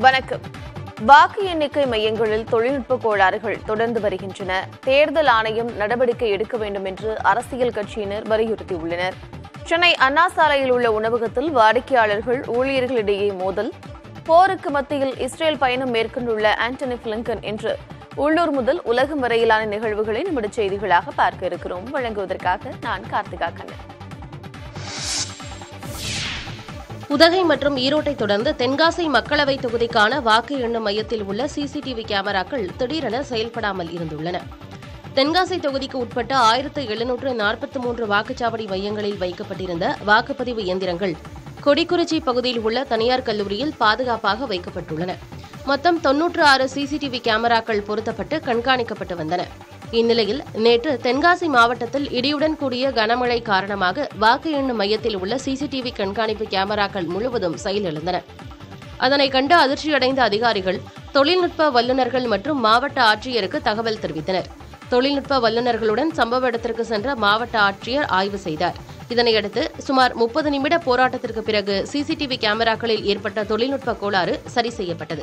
வணக்கம் வாக்கு எண்ணிக்கை மையங்களில் தொழில்நுட்ப கோளாறுகள் தொடர்ந்து வருகின்றன தேர்தல் ஆணையம் நடவடிக்கை எடுக்க வேண்டும் என்று அரசியல் கட்சியினர் வலியுறுத்தியுள்ளனர் சென்னை அண்ணா சாலையில் உள்ள உணவகத்தில் வாடிக்கையாளர்கள் ஊழியர்களிடையே மோதல் போருக்கு மத்தியில் இஸ்ரேல் பயணம் மேற்கொண்டுள்ள ஆண்டனி பிளிங்கன் என்று உள்ளூர் முதல் உலகம் வரையிலான நிகழ்வுகளை நமது செய்திகளாக பார்க்க இருக்கிறோம் வழங்குவதற்காக நான் கார்த்திகா கண்ணன் உதகை மற்றும் ஈரோட்டை தொடர்ந்து தென்காசி மக்களவை தொகுதிக்கான வாக்கு எண்ணும் மையத்தில் உள்ள சிசிடிவி கேமராக்கள் திடீரென செயல்படாமல் இருந்துள்ளன தென்காசி தொகுதிக்கு உட்பட்ட ஆயிரத்து எழுநூற்று நாற்பத்தி மூன்று வாக்குச்சாவடி மையங்களில் வைக்கப்பட்டிருந்த வாக்குப்பதிவு இயந்திரங்கள் கொடிக்குறிச்சி பகுதியில் உள்ள தனியார் கல்லூரியில் பாதுகாப்பாக வைக்கப்பட்டுள்ளன மொத்தம் தொன்னூற்று ஆறு சிசிடிவி கேமராக்கள் பொருத்தப்பட்டு கண்காணிக்கப்பட்டு வந்தன இந்நிலையில் நேற்று தென்காசி மாவட்டத்தில் இடியுடன் கூடிய கனமழை காரணமாக வாக்கு எண்ணும் மையத்தில் உள்ள சிசிடிவி கண்காணிப்பு கேமராக்கள் முழுவதும் செயலிழந்தன அதனை கண்டு அதிர்ச்சியடைந்த அதிகாரிகள் தொழில்நுட்ப வல்லுநர்கள் மற்றும் மாவட்ட ஆட்சியருக்கு தகவல் தெரிவித்தனர் தொழில்நுட்ப வல்லுநர்களுடன் சம்பவ இடத்திற்கு சென்ற மாவட்ட ஆட்சியர் ஆய்வு செய்தார் இதனையடுத்து சுமார் முப்பது நிமிட போராட்டத்திற்கு பிறகு சிசிடிவி கேமராக்களில் ஏற்பட்ட தொழில்நுட்ப கோளாறு சரி செய்யப்பட்டது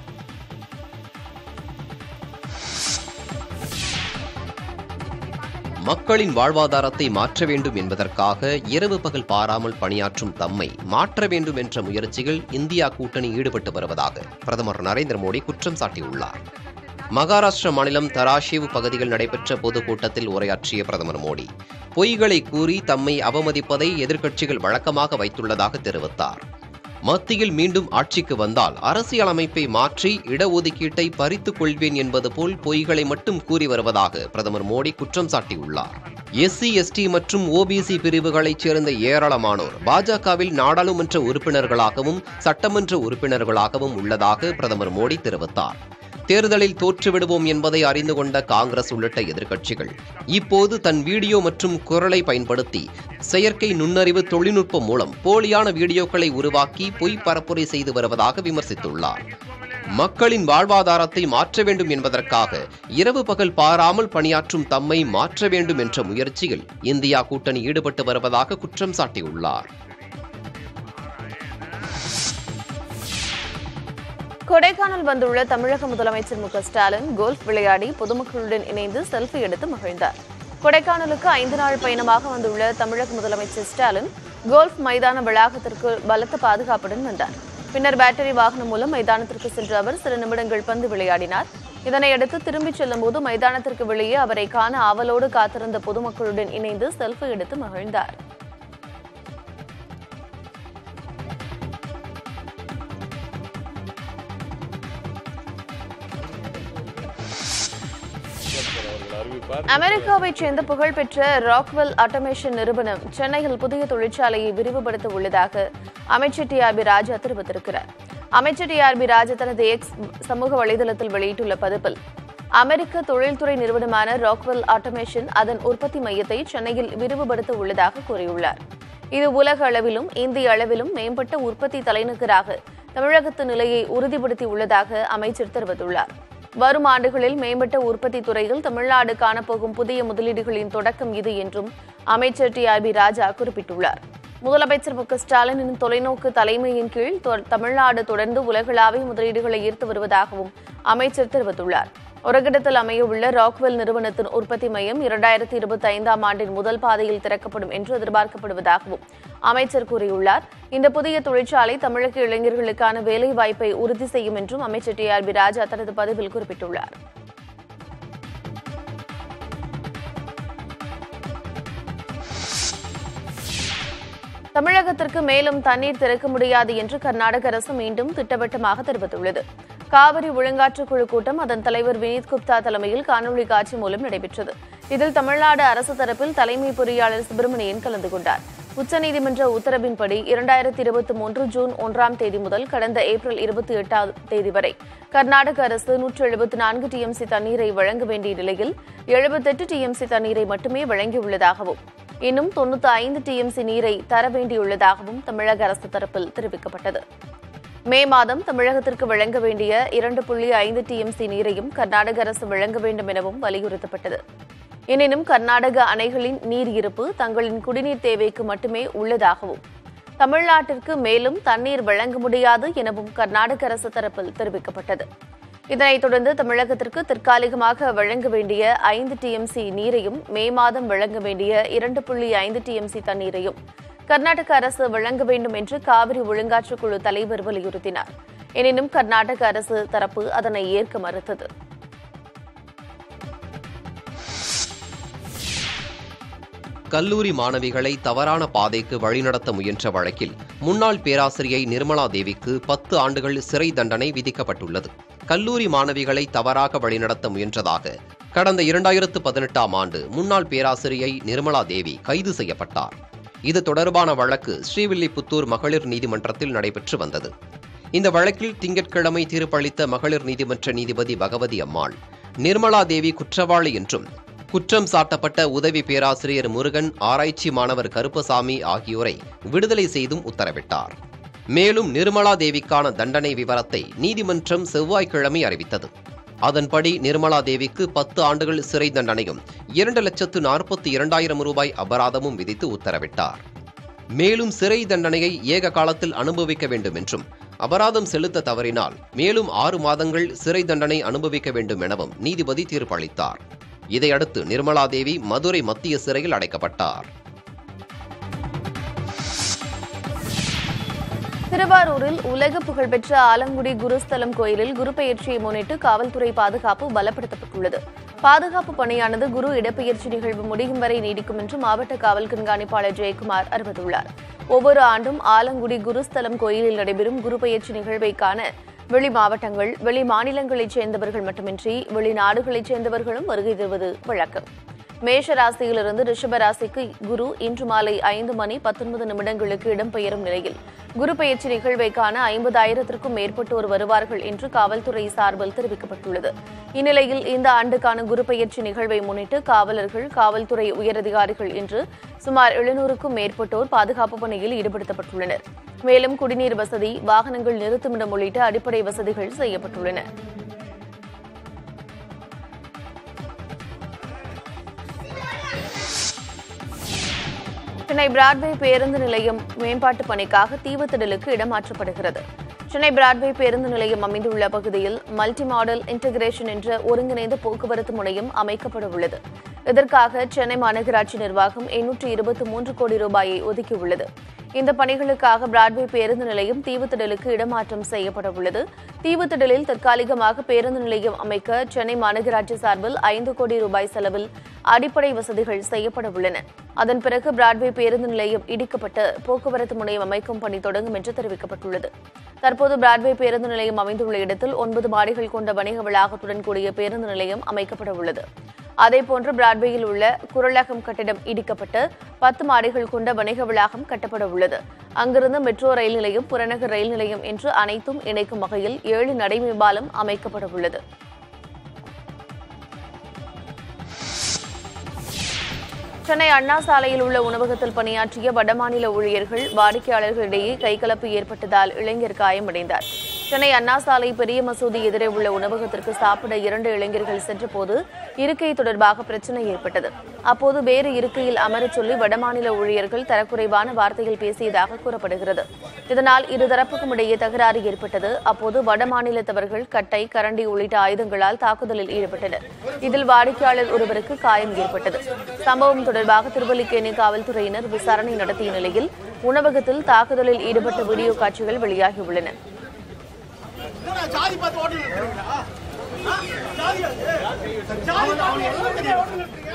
மக்களின் வாழ்வாதாரத்தை மாற்ற வேண்டும் என்பதற்காக இரவு பகல் பாராமல் பணியாற்றும் தம்மை மாற்ற வேண்டும் என்ற முயற்சிகள் இந்தியா கூட்டணி ஈடுபட்டு வருவதாக பிரதமர் நரேந்திர மோடி குற்றம் சாட்டியுள்ளார் மகாராஷ்டிர மாநிலம் தராஷேவு பகுதியில் நடைபெற்ற பொதுக்கூட்டத்தில் உரையாற்றிய பிரதமர் மோடி பொய்களை கூறி தம்மை அவமதிப்பதை எதிர்க்கட்சிகள் வழக்கமாக வைத்துள்ளதாக தெரிவித்தார் மத்தியில் மீண்டும் ஆட்சிக்கு வந்தால் அரசியலமைப்பை மாற்றி இடஒதுக்கீட்டை பறித்துக் கொள்வேன் என்பது போல் பொய்களை மட்டும் கூறி வருவதாக பிரதமர் மோடி குற்றம் சாட்டியுள்ளார் எஸ்சி எஸ்டி மற்றும் ஓபிசி பிரிவுகளைச் சேர்ந்த ஏராளமானோர் பாஜகவில் நாடாளுமன்ற உறுப்பினர்களாகவும் சட்டமன்ற உறுப்பினர்களாகவும் உள்ளதாக பிரதமர் மோடி தெரிவித்தார் தேர்தலில் தோற்றுவிடுவோம் என்பதை அறிந்து கொண்ட காங்கிரஸ் உள்ளிட்ட எதிர்க்கட்சிகள் இப்போது தன் வீடியோ மற்றும் குரலை பயன்படுத்தி செயற்கை நுண்ணறிவு தொழில்நுட்பம் மூலம் போலியான வீடியோக்களை உருவாக்கி பொய் பரப்புரை செய்து வருவதாக விமர்சித்துள்ளார் மக்களின் வாழ்வாதாரத்தை மாற்ற வேண்டும் என்பதற்காக இரவு பகல் பாராமல் பணியாற்றும் தம்மை மாற்ற வேண்டும் என்ற முயற்சியில் இந்தியா கூட்டணி ஈடுபட்டு வருவதாக குற்றம் சாட்டியுள்ளார் கொடைக்கானல் வந்துள்ள தமிழக முதலமைச்சர் மு க ஸ்டாலின் கோல்ஃப் விளையாடி பொதுமக்களுடன் இணைந்து செல்ஃபி எடுத்து மகிழ்ந்தார் கொடைக்கானலுக்கு ஐந்து நாள் பயணமாக வந்துள்ள தமிழக முதலமைச்சர் ஸ்டாலின் கோல்ஃப் மைதான வளாகத்திற்கு பலத்த பாதுகாப்புடன் வந்தார் பின்னர் பேட்டரி வாகனம் மூலம் மைதானத்திற்கு சென்ற அவர் சில நிமிடங்கள் பந்து விளையாடினார் இதனையடுத்து திரும்பிச் செல்லும்போது மைதானத்திற்கு வெளியே அவரை காண ஆவலோடு காத்திருந்த பொதுமக்களுடன் இணைந்து செல்ஃபி எடுத்து மகிழ்ந்தார் அமெரிக்காவைச் சேர்ந்த புகழ்பெற்ற ராக்வெல் ஆட்டோமேஷன் நிறுவனம் சென்னையில் புதிய தொழிற்சாலையை விரிவுபடுத்த உள்ளதாக அமைச்சர் டி ஆர் பி ராஜா தெரிவித்திருக்கிறார் அமைச்சர் டி ஆர் பி ராஜா தனது எக்ஸ் சமூக வலைதளத்தில் வெளியிட்டுள்ள பதிப்பில் அமெரிக்க தொழில்துறை நிறுவனமான ராக்வெல் ஆட்டோமேஷன் அதன் உற்பத்தி மையத்தை சென்னையில் விரிவுபடுத்த உள்ளதாக கூறியுள்ளார் இது உலக அளவிலும் இந்திய அளவிலும் மேம்பட்ட உற்பத்தி தலைநகராக தமிழகத்து நிலையை உறுதிப்படுத்தி உள்ளதாக அமைச்சர் தெரிவித்துள்ளார் வரும் ஆண்டுகளில் மேம்பட்ட உற்பத்தி துறையில் தமிழ்நாடு காணப்போகும் புதிய முதலீடுகளின் தொடக்கம் இது என்றும் அமைச்சர் டி ஆர் பி ராஜா குறிப்பிட்டுள்ளார் முதலமைச்சர் மு க ஸ்டாலினின் தொலைநோக்கு தலைமையின் கீழ் தொ- தமிழ்நாடு தொடர்ந்து உலகளாவிய முதலீடுகளை ஈர்த்து வருவதாகவும் அமைச்சர் தெரிவித்துள்ளார் ஒரகடத்தில் அமையவுள்ள ராக்வெல் நிறுவனத்தின் உற்பத்தி மையம் இரண்டாயிரத்தி இருபத்தி ஐந்தாம் ஆண்டின் முதல் பாதையில் திறக்கப்படும் என்று எதிர்பார்க்கப்படுவதாகவும் அமைச்சர் கூறியுள்ளார் இந்த புதிய தொழிற்சாலை தமிழக இளைஞர்களுக்கான வேலை வாய்ப்பை உறுதி செய்யும் என்றும் அமைச்சர் டி ஆர் பி ராஜா தனது பதிவில் குறிப்பிட்டுள்ளார் தமிழகத்திற்கு மேலும் தண்ணீர் திறக்க முடியாது என்று கர்நாடக அரசு மீண்டும் திட்டவட்டமாக தெரிவித்துள்ளது காவிரி ஒழுங்காற்று குழு கூட்டம் அதன் தலைவர் வினீத் குப்தா தலைமையில் காணொலி காட்சி மூலம் நடைபெற்றது இதில் தமிழ்நாடு அரசு தரப்பில் தலைமை பொறியாளர் சுப்பிரமணியன் கலந்து கொண்டார் உச்சநீதிமன்ற உத்தரவின்படி இரண்டாயிரத்தி இருபத்தி மூன்று ஜூன் ஒன்றாம் தேதி முதல் கடந்த ஏப்ரல் இருபத்தி எட்டாம் தேதி வரை கர்நாடக அரசு நூற்று எழுபத்தி நான்கு டிஎம்சி தண்ணீரை வழங்க வேண்டிய நிலையில் எழுபத்தெட்டு டிஎம்சி தண்ணீரை மட்டுமே வழங்கியுள்ளதாகவும் இன்னும் தொண்ணூத்தி ஐந்து டிஎம்சி நீரை தர வேண்டியுள்ளதாகவும் தமிழக அரசு தரப்பில் தெரிவிக்கப்பட்டது மே மாதம் தமிழகத்திற்கு வழங்க வேண்டிய இரண்டு புள்ளி ஐந்து டிஎம்சி நீரையும் கர்நாடக அரசு வழங்க வேண்டும் எனவும் வலியுறுத்தப்பட்டது எனினும் கர்நாடக அணைகளின் நீர் இருப்பு தங்களின் குடிநீர் தேவைக்கு மட்டுமே உள்ளதாகவும் தமிழ்நாட்டிற்கு மேலும் தண்ணீர் வழங்க முடியாது எனவும் கர்நாடக அரசு தரப்பில் தெரிவிக்கப்பட்டது இதனைத் தொடர்ந்து தமிழகத்திற்கு தற்காலிகமாக வழங்க வேண்டிய ஐந்து டிஎம்சி நீரையும் மே மாதம் வழங்க வேண்டிய இரண்டு புள்ளி ஐந்து டிஎம்சி தண்ணீரையும் கர்நாடக அரசு வழங்க வேண்டும் என்று காவிரி ஒழுங்காற்றுக் குழு தலைவர் வலியுறுத்தினார் எனினும் கர்நாடக அரசு தரப்பு அதனை ஏற்க மறுத்தது கல்லூரி மாணவிகளை தவறான பாதைக்கு வழிநடத்த முயன்ற வழக்கில் முன்னாள் பேராசிரியை நிர்மலா தேவிக்கு பத்து ஆண்டுகள் சிறை தண்டனை விதிக்கப்பட்டுள்ளது கல்லூரி மாணவிகளை தவறாக வழிநடத்த முயன்றதாக கடந்த இரண்டாயிரத்து பதினெட்டாம் ஆண்டு முன்னாள் பேராசிரியை நிர்மலா தேவி கைது செய்யப்பட்டார் இது தொடர்பான வழக்கு ஸ்ரீவில்லிபுத்தூர் மகளிர் நீதிமன்றத்தில் நடைபெற்று வந்தது இந்த வழக்கில் திங்கட்கிழமை தீர்ப்பளித்த மகளிர் நீதிமன்ற நீதிபதி பகவதி அம்மாள் நிர்மலா தேவி குற்றவாளி என்றும் குற்றம் சாட்டப்பட்ட உதவி பேராசிரியர் முருகன் ஆராய்ச்சி மாணவர் கருப்பசாமி ஆகியோரை விடுதலை செய்தும் உத்தரவிட்டார் மேலும் நிர்மலா தேவிக்கான தண்டனை விவரத்தை நீதிமன்றம் செவ்வாய்க்கிழமை அறிவித்தது அதன்படி நிர்மலா தேவிக்கு பத்து ஆண்டுகள் சிறை தண்டனையும் இரண்டு லட்சத்து நாற்பத்தி இரண்டாயிரம் ரூபாய் அபராதமும் விதித்து உத்தரவிட்டார் மேலும் சிறை தண்டனையை ஏக காலத்தில் அனுபவிக்க வேண்டும் என்றும் அபராதம் செலுத்த தவறினால் மேலும் ஆறு மாதங்கள் சிறை தண்டனை அனுபவிக்க வேண்டும் எனவும் நீதிபதி தீர்ப்பளித்தார் இதையடுத்து நிர்மலா தேவி மதுரை மத்திய சிறையில் அடைக்கப்பட்டார் திருவாரூரில் உலக புகழ்பெற்ற ஆலங்குடி குருஸ்தலம் கோயிலில் குரு பெயர்ச்சியை முன்னிட்டு காவல்துறை பாதுகாப்பு பலப்படுத்தப்பட்டுள்ளது பாதுகாப்பு பணியானது குரு இடப்பெயர்ச்சி நிகழ்வு முடியும் வரை நீடிக்கும் என்று மாவட்ட காவல் கண்காணிப்பாளர் ஜெயக்குமார் அறிவித்துள்ளார் ஒவ்வொரு ஆண்டும் ஆலங்குடி குருஸ்தலம் கோயிலில் நடைபெறும் குரு பெயர்ச்சி நிகழ்வை காண வெளி மாவட்டங்கள் வெளி மாநிலங்களைச் சேர்ந்தவர்கள் மட்டுமின்றி வெளிநாடுகளைச் சேர்ந்தவர்களும் வருகை தருவது வழக்கம் மேஷ ராசியிலிருந்து ரிஷப ராசிக்கு குரு இன்று மாலை ஐந்து மணி பத்தொன்பது நிமிடங்களுக்கு இடம்பெயரும் நிலையில் குரு பெயர்ச்சி நிகழ்வை காண ஐம்பதாயிரத்திற்கும் மேற்பட்டோர் வருவார்கள் என்று காவல்துறை சார்பில் தெரிவிக்கப்பட்டுள்ளது இந்நிலையில் இந்த ஆண்டுக்கான குரு பெயர்ச்சி நிகழ்வை முன்னிட்டு காவலர்கள் காவல்துறை உயரதிகாரிகள் என்று சுமார் எழுநூறுக்கும் மேற்பட்டோர் பாதுகாப்பு பணியில் ஈடுபடுத்தப்பட்டுள்ளனர் மேலும் குடிநீர் வசதி வாகனங்கள் நிறுத்துமிடம் உள்ளிட்ட அடிப்படை வசதிகள் செய்யப்பட்டுள்ளன சென்னை பிராட்வே பேருந்து நிலையம் மேம்பாட்டு பணிக்காக தீவுத்திடலுக்கு இடமாற்றப்படுகிறது சென்னை பிராட்வே பேருந்து நிலையம் அமைந்துள்ள பகுதியில் மல்டி மாடல் இன்டகிரேஷன் என்ற ஒருங்கிணைந்த போக்குவரத்து முனையம் அமைக்கப்பட உள்ளது இதற்காக சென்னை மாநகராட்சி நிர்வாகம் எண்ணூற்று இருபத்தி மூன்று கோடி ரூபாயை ஒதுக்கியுள்ளது இந்த பணிகளுக்காக பிராட்வே பேருந்து நிலையம் தீவுத்திடலுக்கு இடமாற்றம் செய்யப்பட உள்ளது தீவுத்திடலில் தற்காலிகமாக பேருந்து நிலையம் அமைக்க சென்னை மாநகராட்சி சார்பில் ஐந்து கோடி ரூபாய் செலவில் அடிப்படை வசதிகள் செய்யப்பட உள்ளன அதன் பிறகு பிராட்வே பேருந்து நிலையம் இடிக்கப்பட்டு போக்குவரத்து முனையம் அமைக்கும் பணி தொடங்கும் என்று தெரிவிக்கப்பட்டுள்ளது தற்போது பிராட்வே பேருந்து நிலையம் அமைந்துள்ள இடத்தில் ஒன்பது மாடிகள் கொண்ட வணிக வளாகத்துடன் கூடிய பேருந்து நிலையம் அமைக்கப்பட உள்ளது அதேபோன்று பிராட்வேயில் உள்ள குரலகம் கட்டிடம் இடிக்கப்பட்டு பத்து மாடிகள் கொண்ட வணிக வளாகம் கட்டப்பட உள்ளது அங்கிருந்து மெட்ரோ ரயில் நிலையம் புறநகர் ரயில் நிலையம் என்று அனைத்தும் இணைக்கும் வகையில் ஏழு நடைமேம்பாலம் அமைக்கப்பட உள்ளது சென்னை அண்ணா சாலையில் உள்ள உணவகத்தில் பணியாற்றிய வடமாநில ஊழியர்கள் வாடிக்கையாளர்களிடையே கைகலப்பு ஏற்பட்டதால் இளைஞர் காயமடைந்தார் சென்னை அண்ணா சாலை பெரிய மசூதி எதிரே உள்ள உணவகத்திற்கு சாப்பிட இரண்டு இளைஞர்கள் சென்றபோது இருக்கை தொடர்பாக பிரச்சனை ஏற்பட்டது அப்போது வேறு இருக்கையில் அமரச் சொல்லி வடமாநில ஊழியர்கள் தரக்குறைவான வார்த்தையில் பேசியதாக கூறப்படுகிறது இதனால் இருதரப்புக்கும் இடையே தகராறு ஏற்பட்டது அப்போது வடமாநிலத்தவர்கள் கட்டை கரண்டி உள்ளிட்ட ஆயுதங்களால் தாக்குதலில் ஈடுபட்டனர் இதில் வாடிக்கையாளர் ஒருவருக்கு காயம் ஏற்பட்டது சம்பவம் தொடர்பாக திருவல்லிக்கேணி காவல்துறையினர் விசாரணை நடத்திய நிலையில் உணவகத்தில் தாக்குதலில் ஈடுபட்ட வீடியோ காட்சிகள் வெளியாகியுள்ளன என்னடா ஜாதி பார்த்து ஹோட்டல் நிறுத்துறீங்களா ஆ? ஜாதி அது? ஜாதி பார்த்து எவ்வளவு பெரிய ஹோட்டல் நிறுத்துறீங்க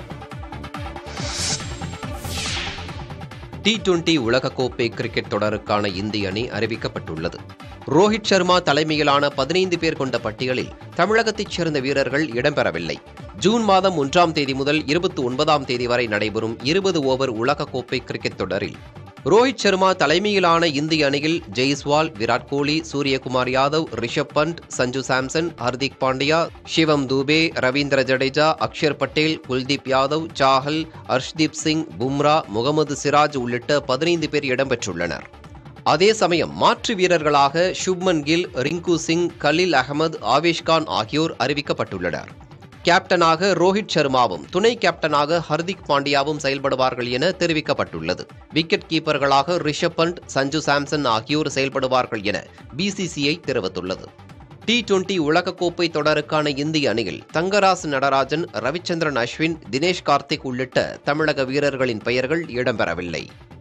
டி டுவெண்டி உலகக்கோப்பை கிரிக்கெட் தொடருக்கான இந்திய அணி அறிவிக்கப்பட்டுள்ளது ரோஹித் சர்மா தலைமையிலான பதினைந்து பேர் கொண்ட பட்டியலில் தமிழகத்தைச் சேர்ந்த வீரர்கள் இடம்பெறவில்லை ஜூன் மாதம் ஒன்றாம் தேதி முதல் இருபத்தி ஒன்பதாம் தேதி வரை நடைபெறும் இருபது ஓவர் உலகக்கோப்பை கிரிக்கெட் தொடரில் ரோஹித் சர்மா தலைமையிலான இந்திய அணியில் ஜெய்ஸ்வால் விராட் கோலி சூரியகுமார் யாதவ் ரிஷப் பண்ட் சஞ்சு சாம்சன் ஹர்திக் பாண்டியா சிவம் தூபே ரவீந்திர ஜடேஜா அக்ஷர் பட்டேல் குல்தீப் யாதவ் சாஹல் ஹர்ஷ்தீப் சிங் பும்ரா முகமது சிராஜ் உள்ளிட்ட பதினைந்து பேர் இடம்பெற்றுள்ளனர் அதே சமயம் மாற்று வீரர்களாக சுப்மன் கில் ரிங்கு சிங் கலீல் அகமது ஆவேஷ்கான் ஆகியோர் அறிவிக்கப்பட்டுள்ளனர் கேப்டனாக ரோஹித் சர்மாவும் துணை கேப்டனாக ஹர்திக் பாண்டியாவும் செயல்படுவார்கள் என தெரிவிக்கப்பட்டுள்ளது விக்கெட் கீப்பர்களாக ரிஷப் பண்ட் சஞ்சு சாம்சன் ஆகியோர் செயல்படுவார்கள் என பிசிசிஐ தெரிவித்துள்ளது டி டுவெண்டி உலகக்கோப்பை தொடருக்கான இந்திய அணியில் தங்கராசு நடராஜன் ரவிச்சந்திரன் அஸ்வின் தினேஷ் கார்த்திக் உள்ளிட்ட தமிழக வீரர்களின் பெயர்கள் இடம்பெறவில்லை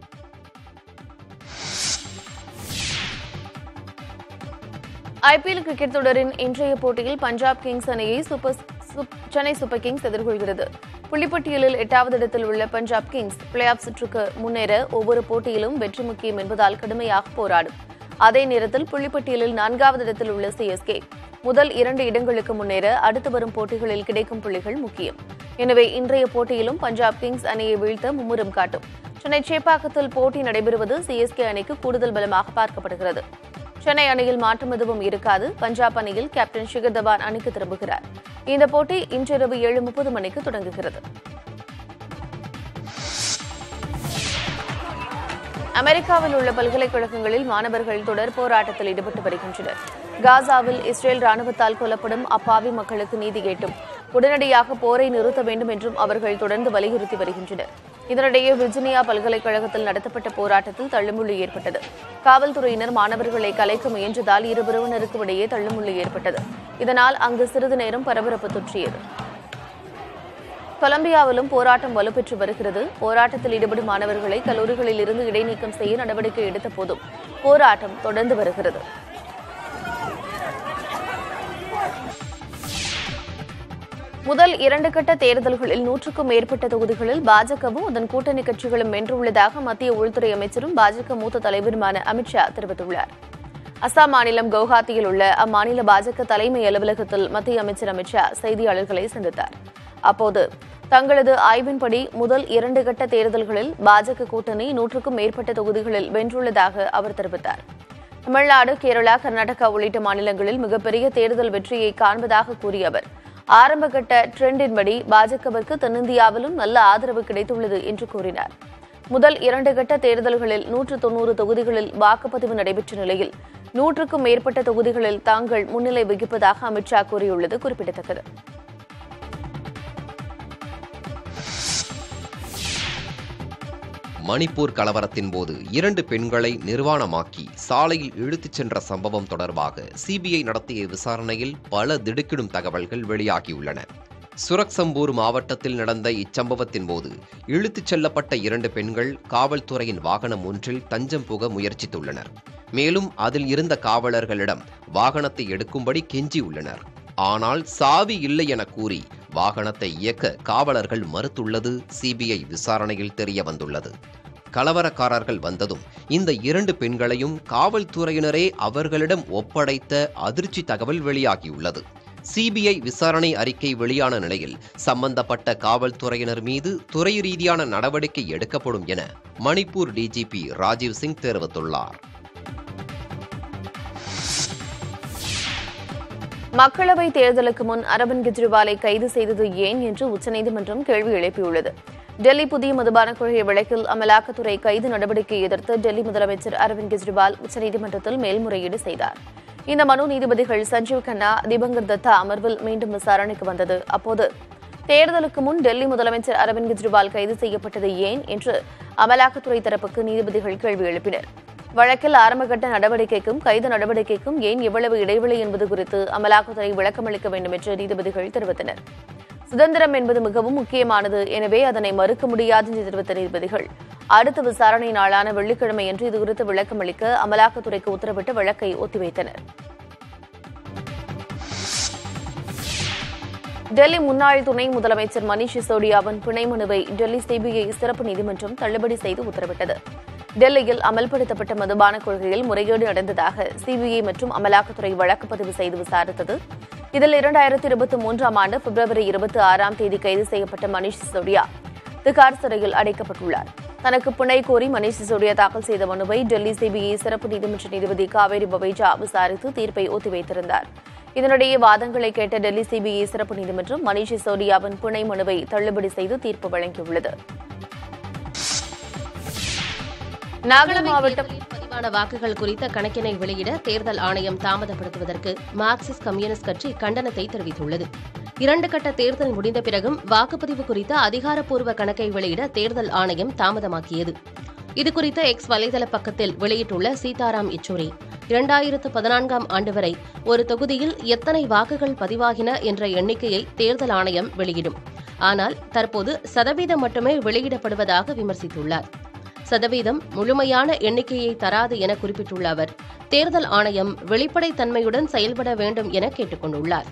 ஐபிஎல் கிரிக்கெட் தொடரின் இன்றைய போட்டியில் பஞ்சாப் கிங்ஸ் அணியை சூப்பர் சூப்- சென்னை சூப்பர் கிங்ஸ் எதிர்கொள்கிறது புள்ளிப்பட்டியலில் எட்டாவது இடத்தில் உள்ள பஞ்சாப் கிங்ஸ் பிளே ஆஃப் சுற்றுக்கு முன்னேற ஒவ்வொரு போட்டியிலும் வெற்றி முக்கியம் என்பதால் கடுமையாக போராடும் அதே நேரத்தில் புள்ளிப்பட்டியலில் நான்காவது இடத்தில் உள்ள சிஎஸ்கே முதல் இரண்டு இடங்களுக்கு முன்னேற அடுத்து வரும் போட்டிகளில் கிடைக்கும் புள்ளிகள் முக்கியம் எனவே இன்றைய போட்டியிலும் பஞ்சாப் கிங்ஸ் அணியை வீழ்த்த மும்முரம் காட்டும் சென்னை சேப்பாக்கத்தில் போட்டி நடைபெறுவது சிஎஸ்கே அணிக்கு கூடுதல் பலமாக பார்க்கப்படுகிறது சென்னை அணியில் மாற்றம் எதுவும் இருக்காது பஞ்சாப் அணியில் கேப்டன் ஷிகர் தவான் அணிக்கு திரும்புகிறார் இந்த போட்டி இன்றிரவு ஏழு முப்பது மணிக்கு தொடங்குகிறது அமெரிக்காவில் உள்ள பல்கலைக்கழகங்களில் மாணவர்கள் தொடர் போராட்டத்தில் ஈடுபட்டு வருகின்றனர் காசாவில் இஸ்ரேல் ராணுவத்தால் கொல்லப்படும் அப்பாவி மக்களுக்கு நீதி கேட்டும் உடனடியாக போரை நிறுத்த வேண்டும் என்றும் அவர்கள் தொடர்ந்து வலியுறுத்தி வருகின்றனர் இதனிடையே விர்ஜினியா பல்கலைக்கழகத்தில் நடத்தப்பட்ட போராட்டத்தில் தள்ளுமுள்ளு ஏற்பட்டது காவல்துறையினர் மாணவர்களை கலைக்க முயன்றதால் இரு பிரிவினருக்கும் இடையே தள்ளுமுள்ளு ஏற்பட்டது இதனால் அங்கு சிறிது நேரம் பரபரப்பு தொற்றியது கொலம்பியாவிலும் போராட்டம் வலுப்பெற்று வருகிறது போராட்டத்தில் ஈடுபடும் மாணவர்களை கல்லூரிகளில் இருந்து இடைநீக்கம் செய்ய நடவடிக்கை எடுத்த போதும் போராட்டம் தொடர்ந்து வருகிறது முதல் இரண்டு கட்ட தேர்தல்களில் நூற்றுக்கும் மேற்பட்ட தொகுதிகளில் பாஜகவும் அதன் கூட்டணி கட்சிகளும் வென்றுள்ளதாக மத்திய உள்துறை அமைச்சரும் பாஜக மூத்த தலைவருமான அமித்ஷா தெரிவித்துள்ளார் அசாம் மாநிலம் கவுஹாத்தியில் உள்ள அம்மாநில பாஜக தலைமை அலுவலகத்தில் மத்திய அமைச்சர் அமித்ஷா செய்தியாளர்களை சந்தித்தார் அப்போது தங்களது ஆய்வின்படி முதல் இரண்டு கட்ட தேர்தல்களில் பாஜக கூட்டணி நூற்றுக்கும் மேற்பட்ட தொகுதிகளில் வென்றுள்ளதாக அவர் தெரிவித்தார் தமிழ்நாடு கேரளா கர்நாடகா உள்ளிட்ட மாநிலங்களில் மிகப்பெரிய தேர்தல் வெற்றியை காண்பதாக கூறிய அவர் ஆரம்பகட்ட ட்ரெண்டின்படி பாஜகவிற்கு தென்னிந்தியாவிலும் நல்ல ஆதரவு கிடைத்துள்ளது என்று கூறினார் முதல் இரண்டு கட்ட தேர்தல்களில் நூற்று தொன்னூறு தொகுதிகளில் வாக்குப்பதிவு நடைபெற்ற நிலையில் நூற்றுக்கும் மேற்பட்ட தொகுதிகளில் தாங்கள் முன்னிலை வகிப்பதாக அமித்ஷா கூறியுள்ளது குறிப்பிடத்தக்கது மணிப்பூர் கலவரத்தின் போது இரண்டு பெண்களை நிர்வாணமாக்கி சாலையில் இழுத்துச் சென்ற சம்பவம் தொடர்பாக சிபிஐ நடத்திய விசாரணையில் பல திடுக்கிடும் தகவல்கள் வெளியாகியுள்ளன சுரக்சம்பூர் மாவட்டத்தில் நடந்த இச்சம்பவத்தின் போது இழுத்துச் செல்லப்பட்ட இரண்டு பெண்கள் காவல்துறையின் வாகனம் ஒன்றில் தஞ்சம் புக முயற்சித்துள்ளனர் மேலும் அதில் இருந்த காவலர்களிடம் வாகனத்தை எடுக்கும்படி கெஞ்சியுள்ளனர் ஆனால் சாவி இல்லை என கூறி வாகனத்தை இயக்க காவலர்கள் மறுத்துள்ளது சிபிஐ விசாரணையில் தெரிய வந்துள்ளது கலவரக்காரர்கள் வந்ததும் இந்த இரண்டு பெண்களையும் காவல்துறையினரே அவர்களிடம் ஒப்படைத்த அதிர்ச்சி தகவல் வெளியாகியுள்ளது சிபிஐ விசாரணை அறிக்கை வெளியான நிலையில் சம்பந்தப்பட்ட காவல்துறையினர் மீது துறை ரீதியான நடவடிக்கை எடுக்கப்படும் என மணிப்பூர் டிஜிபி ராஜீவ் சிங் தெரிவித்துள்ளார் மக்களவை தேர்தலுக்கு முன் அரவிந்த் கெஜ்ரிவாலை கைது செய்தது ஏன் என்று உச்சநீதிமன்றம் கேள்வி எழுப்பியுள்ளது டெல்லி புதிய மதுபான கொள்கை வழக்கில் அமலாக்கத்துறை கைது நடவடிக்கையை எதிர்த்து டெல்லி முதலமைச்சர் அரவிந்த் கெஜ்ரிவால் உச்சநீதிமன்றத்தில் மேல்முறையீடு செய்தார் இந்த மனு நீதிபதிகள் சஞ்சீவ் கண்ணா தீபங்கர் தத்தா அமர்வில் மீண்டும் விசாரணைக்கு வந்தது அப்போது தேர்தலுக்கு முன் டெல்லி முதலமைச்சர் அரவிந்த் கெஜ்ரிவால் கைது செய்யப்பட்டது ஏன் என்று அமலாக்கத்துறை தரப்புக்கு நீதிபதிகள் கேள்வி எழுப்பினர் வழக்கில் ஆரம்பகட்ட நடவடிக்கைக்கும் கைது நடவடிக்கைக்கும் ஏன் இவ்வளவு இடைவெளி என்பது குறித்து அமலாக்கத்துறை விளக்கமளிக்க வேண்டும் என்று நீதிபதிகள் தெரிவித்தனர் சுதந்திரம் என்பது மிகவும் முக்கியமானது எனவே அதனை மறுக்க முடியாது என்று தெரிவித்த நீதிபதிகள் அடுத்த விசாரணை நாளான வெள்ளிக்கிழமையன்று இதுகுறித்து விளக்கமளிக்க அமலாக்கத்துறைக்கு உத்தரவிட்டு வழக்கை ஒத்திவைத்தனர் டெல்லி முன்னாள் துணை முதலமைச்சர் மணீஷ் சிசோடியாவின் பிணை மனுவை டெல்லி சிபிஐ சிறப்பு நீதிமன்றம் தள்ளுபடி செய்து உத்தரவிட்டது டெல்லியில் அமல்படுத்தப்பட்ட மதுபான கொள்கையில் முறைகேடு நடந்ததாக சிபிஐ மற்றும் அமலாக்கத்துறை வழக்கு பதிவு செய்து விசாரித்தது இதில் இரண்டாயிரத்தி இருபத்தி மூன்றாம் ஆண்டு பிப்ரவரி இருபத்தி ஆறாம் தேதி கைது செய்யப்பட்ட மணீஷ் சிசோடியா திகார் சிறையில் அடைக்கப்பட்டுள்ளார் தனக்கு பிணை கோரி மணீஷ் சிசோடியா தாக்கல் செய்த மனுவை டெல்லி சிபிஐ சிறப்பு நீதிமன்ற நீதிபதி காவேரி பவைஜா விசாரித்து தீர்ப்பை ஒத்திவைத்திருந்தார் இதனிடையே வாதங்களை கேட்ட டெல்லி சிபிஐ சிறப்பு நீதிமன்றம் மணீஷ் சிசோடியாவின் பிணை மனுவை தள்ளுபடி செய்து தீர்ப்பு வழங்கியுள்ளது நாகை மாவட்டம் தேர்தலில் பதிவான வாக்குகள் குறித்த கணக்கினை வெளியிட தேர்தல் ஆணையம் தாமதப்படுத்துவதற்கு மார்க்சிஸ்ட் கம்யூனிஸ்ட் கட்சி கண்டனத்தை தெரிவித்துள்ளது இரண்டு கட்ட தேர்தல் முடிந்த பிறகும் வாக்குப்பதிவு குறித்த அதிகாரப்பூர்வ கணக்கை வெளியிட தேர்தல் ஆணையம் தாமதமாக்கியது இதுகுறித்த எக்ஸ் வலைதள பக்கத்தில் வெளியிட்டுள்ள சீதாராம் யெச்சூரி இரண்டாயிரத்து பதினான்காம் ஆண்டு வரை ஒரு தொகுதியில் எத்தனை வாக்குகள் பதிவாகின என்ற எண்ணிக்கையை தேர்தல் ஆணையம் வெளியிடும் ஆனால் தற்போது சதவீதம் மட்டுமே வெளியிடப்படுவதாக விமர்சித்துள்ளார் சதவீதம் முழுமையான எண்ணிக்கையை தராது என குறிப்பிட்டுள்ள அவர் தேர்தல் ஆணையம் வெளிப்படைத்தன்மையுடன் செயல்பட வேண்டும் என கேட்டுக் கொண்டுள்ளார்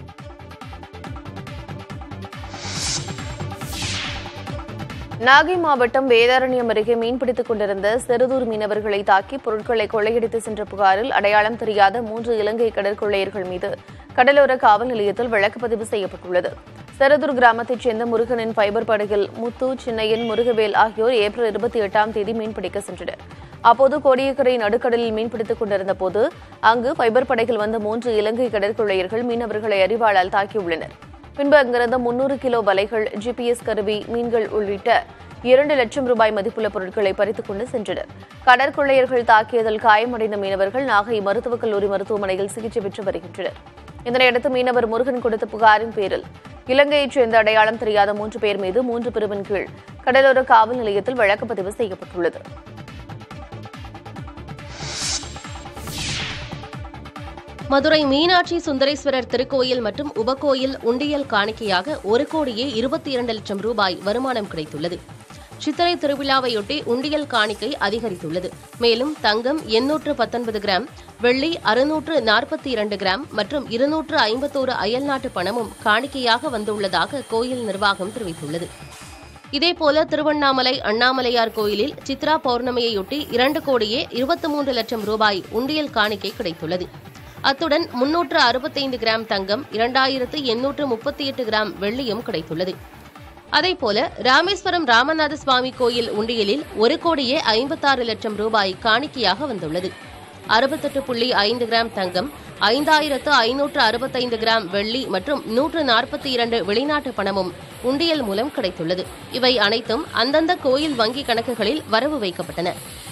நாகை மாவட்டம் வேதாரண்யம் அருகே மீன்பிடித்துக் கொண்டிருந்த செருதூர் மீனவர்களை தாக்கி பொருட்களை கொள்ளையடித்து சென்ற புகாரில் அடையாளம் தெரியாத மூன்று இலங்கை கடற்கொள்ளையர்கள் மீது கடலோர காவல் நிலையத்தில் வழக்கு பதிவு செய்யப்பட்டுள்ளது செருதூர் கிராமத்தைச் சேர்ந்த முருகனின் ஃபைபர் படகில் முத்து சின்னையன் முருகவேல் ஆகியோர் ஏப்ரல் இருபத்தி எட்டாம் தேதி மீன்பிடிக்க சென்றனர் அப்போது கோடியக்கரை நடுக்கடலில் மீன்பிடித்துக் கொண்டிருந்த போது அங்கு ஃபைபர் படகில் வந்த மூன்று இலங்கை கடற்கொள்ளையர்கள் மீனவர்களை அறிவாளால் தாக்கியுள்ளனர் பின்பு அங்கிருந்த முன்னூறு கிலோ வலைகள் ஜிபிஎஸ் கருவி மீன்கள் உள்ளிட்ட இரண்டு லட்சம் ரூபாய் மதிப்புள்ள பொருட்களை பறித்துக் கொண்டு சென்றனர் கடற்கொள்ளையர்கள் தாக்கியதில் காயமடைந்த மீனவர்கள் நாகை மருத்துவக் கல்லூரி மருத்துவமனையில் சிகிச்சை பெற்று வருகின்றனர் இதனையடுத்து மீனவர் முருகன் கொடுத்த புகாரின் பேரில் இலங்கையைச் சேர்ந்த அடையாளம் தெரியாத மூன்று பேர் மீது மூன்று பிரிவின் கீழ் கடலோர காவல் நிலையத்தில் வழக்கு பதிவு செய்யப்பட்டுள்ளது மதுரை மீனாட்சி சுந்தரேஸ்வரர் திருக்கோயில் மற்றும் உபகோயில் உண்டியல் காணிக்கையாக ஒரு கோடியே இருபத்தி இரண்டு லட்சம் ரூபாய் வருமானம் கிடைத்துள்ளது சித்திரை திருவிழாவையொட்டி உண்டியல் காணிக்கை அதிகரித்துள்ளது மேலும் தங்கம் எண்ணூற்று பத்தொன்பது கிராம் வெள்ளி அறுநூற்று நாற்பத்தி இரண்டு கிராம் மற்றும் இருநூற்று ஐம்பத்தோரு அயல்நாட்டு பணமும் காணிக்கையாக வந்துள்ளதாக கோயில் நிர்வாகம் தெரிவித்துள்ளது இதேபோல திருவண்ணாமலை அண்ணாமலையார் கோயிலில் சித்ரா பௌர்ணமியையொட்டி இரண்டு கோடியே இருபத்தி மூன்று லட்சம் ரூபாய் உண்டியல் காணிக்கை கிடைத்துள்ளது அத்துடன் முன்னூற்று அறுபத்தைந்து கிராம் தங்கம் இரண்டாயிரத்து எண்ணூற்று முப்பத்தி எட்டு கிராம் வெள்ளியும் கிடைத்துள்ளது அதேபோல ராமேஸ்வரம் ராமநாத சுவாமி கோயில் உண்டியலில் ஒரு கோடியே ஐம்பத்தாறு லட்சம் ரூபாய் காணிக்கையாக வந்துள்ளது அறுபத்தெட்டு புள்ளி ஐந்து கிராம் தங்கம் ஐந்தாயிரத்து ஐநூற்று அறுபத்தைந்து கிராம் வெள்ளி மற்றும் நூற்று நாற்பத்தி இரண்டு வெளிநாட்டு பணமும் உண்டியல் மூலம் கிடைத்துள்ளது இவை அனைத்தும் அந்தந்த கோயில் வங்கி கணக்குகளில் வரவு வைக்கப்பட்டன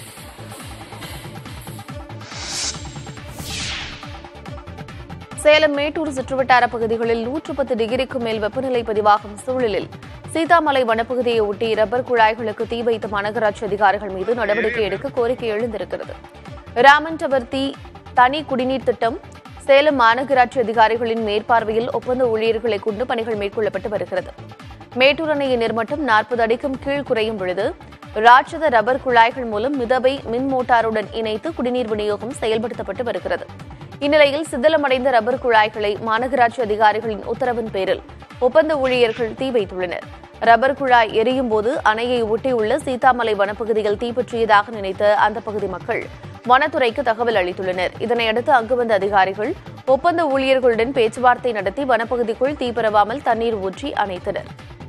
சேலம் மேட்டூர் சுற்றுவட்டார பகுதிகளில் நூற்று பத்து டிகிரிக்கு மேல் வெப்பநிலை பதிவாகும் சூழலில் சீதாமலை வனப்பகுதியை ஒட்டி ரப்பர் குழாய்களுக்கு தீ வைத்த மாநகராட்சி அதிகாரிகள் மீது நடவடிக்கை எடுக்க கோரிக்கை எழுந்திருக்கிறது ராமன் டவர் தீ தனி குடிநீர் திட்டம் சேலம் மாநகராட்சி அதிகாரிகளின் மேற்பார்வையில் ஒப்பந்த ஊழியர்களை கொண்டு பணிகள் மேற்கொள்ளப்பட்டு வருகிறது மேட்டூர் அணையின் நீர்மட்டம் நாற்பது அடிக்கும் கீழ் குறையும் பொழுது ராட்சத ரப்பர் குழாய்கள் மூலம் மிதவை மின் மோட்டாருடன் இணைத்து குடிநீர் விநியோகம் செயல்படுத்தப்பட்டு வருகிறது இந்நிலையில் சிதிலமடைந்த ரப்பர் குழாய்களை மாநகராட்சி அதிகாரிகளின் உத்தரவின் பேரில் ஒப்பந்த ஊழியர்கள் தீ வைத்துள்ளனர் ரப்பர் குழாய் எரியும் போது அணையை ஒட்டியுள்ள சீதாமலை வனப்பகுதியில் தீப்பற்றியதாக நினைத்த அந்த பகுதி மக்கள் வனத்துறைக்கு தகவல் அளித்துள்ளனர் இதனையடுத்து அங்கு வந்த அதிகாரிகள் ஒப்பந்த ஊழியர்களுடன் பேச்சுவார்த்தை நடத்தி வனப்பகுதிக்குள் தீ பரவாமல் தண்ணீர் ஊற்றி அணைத்தனர்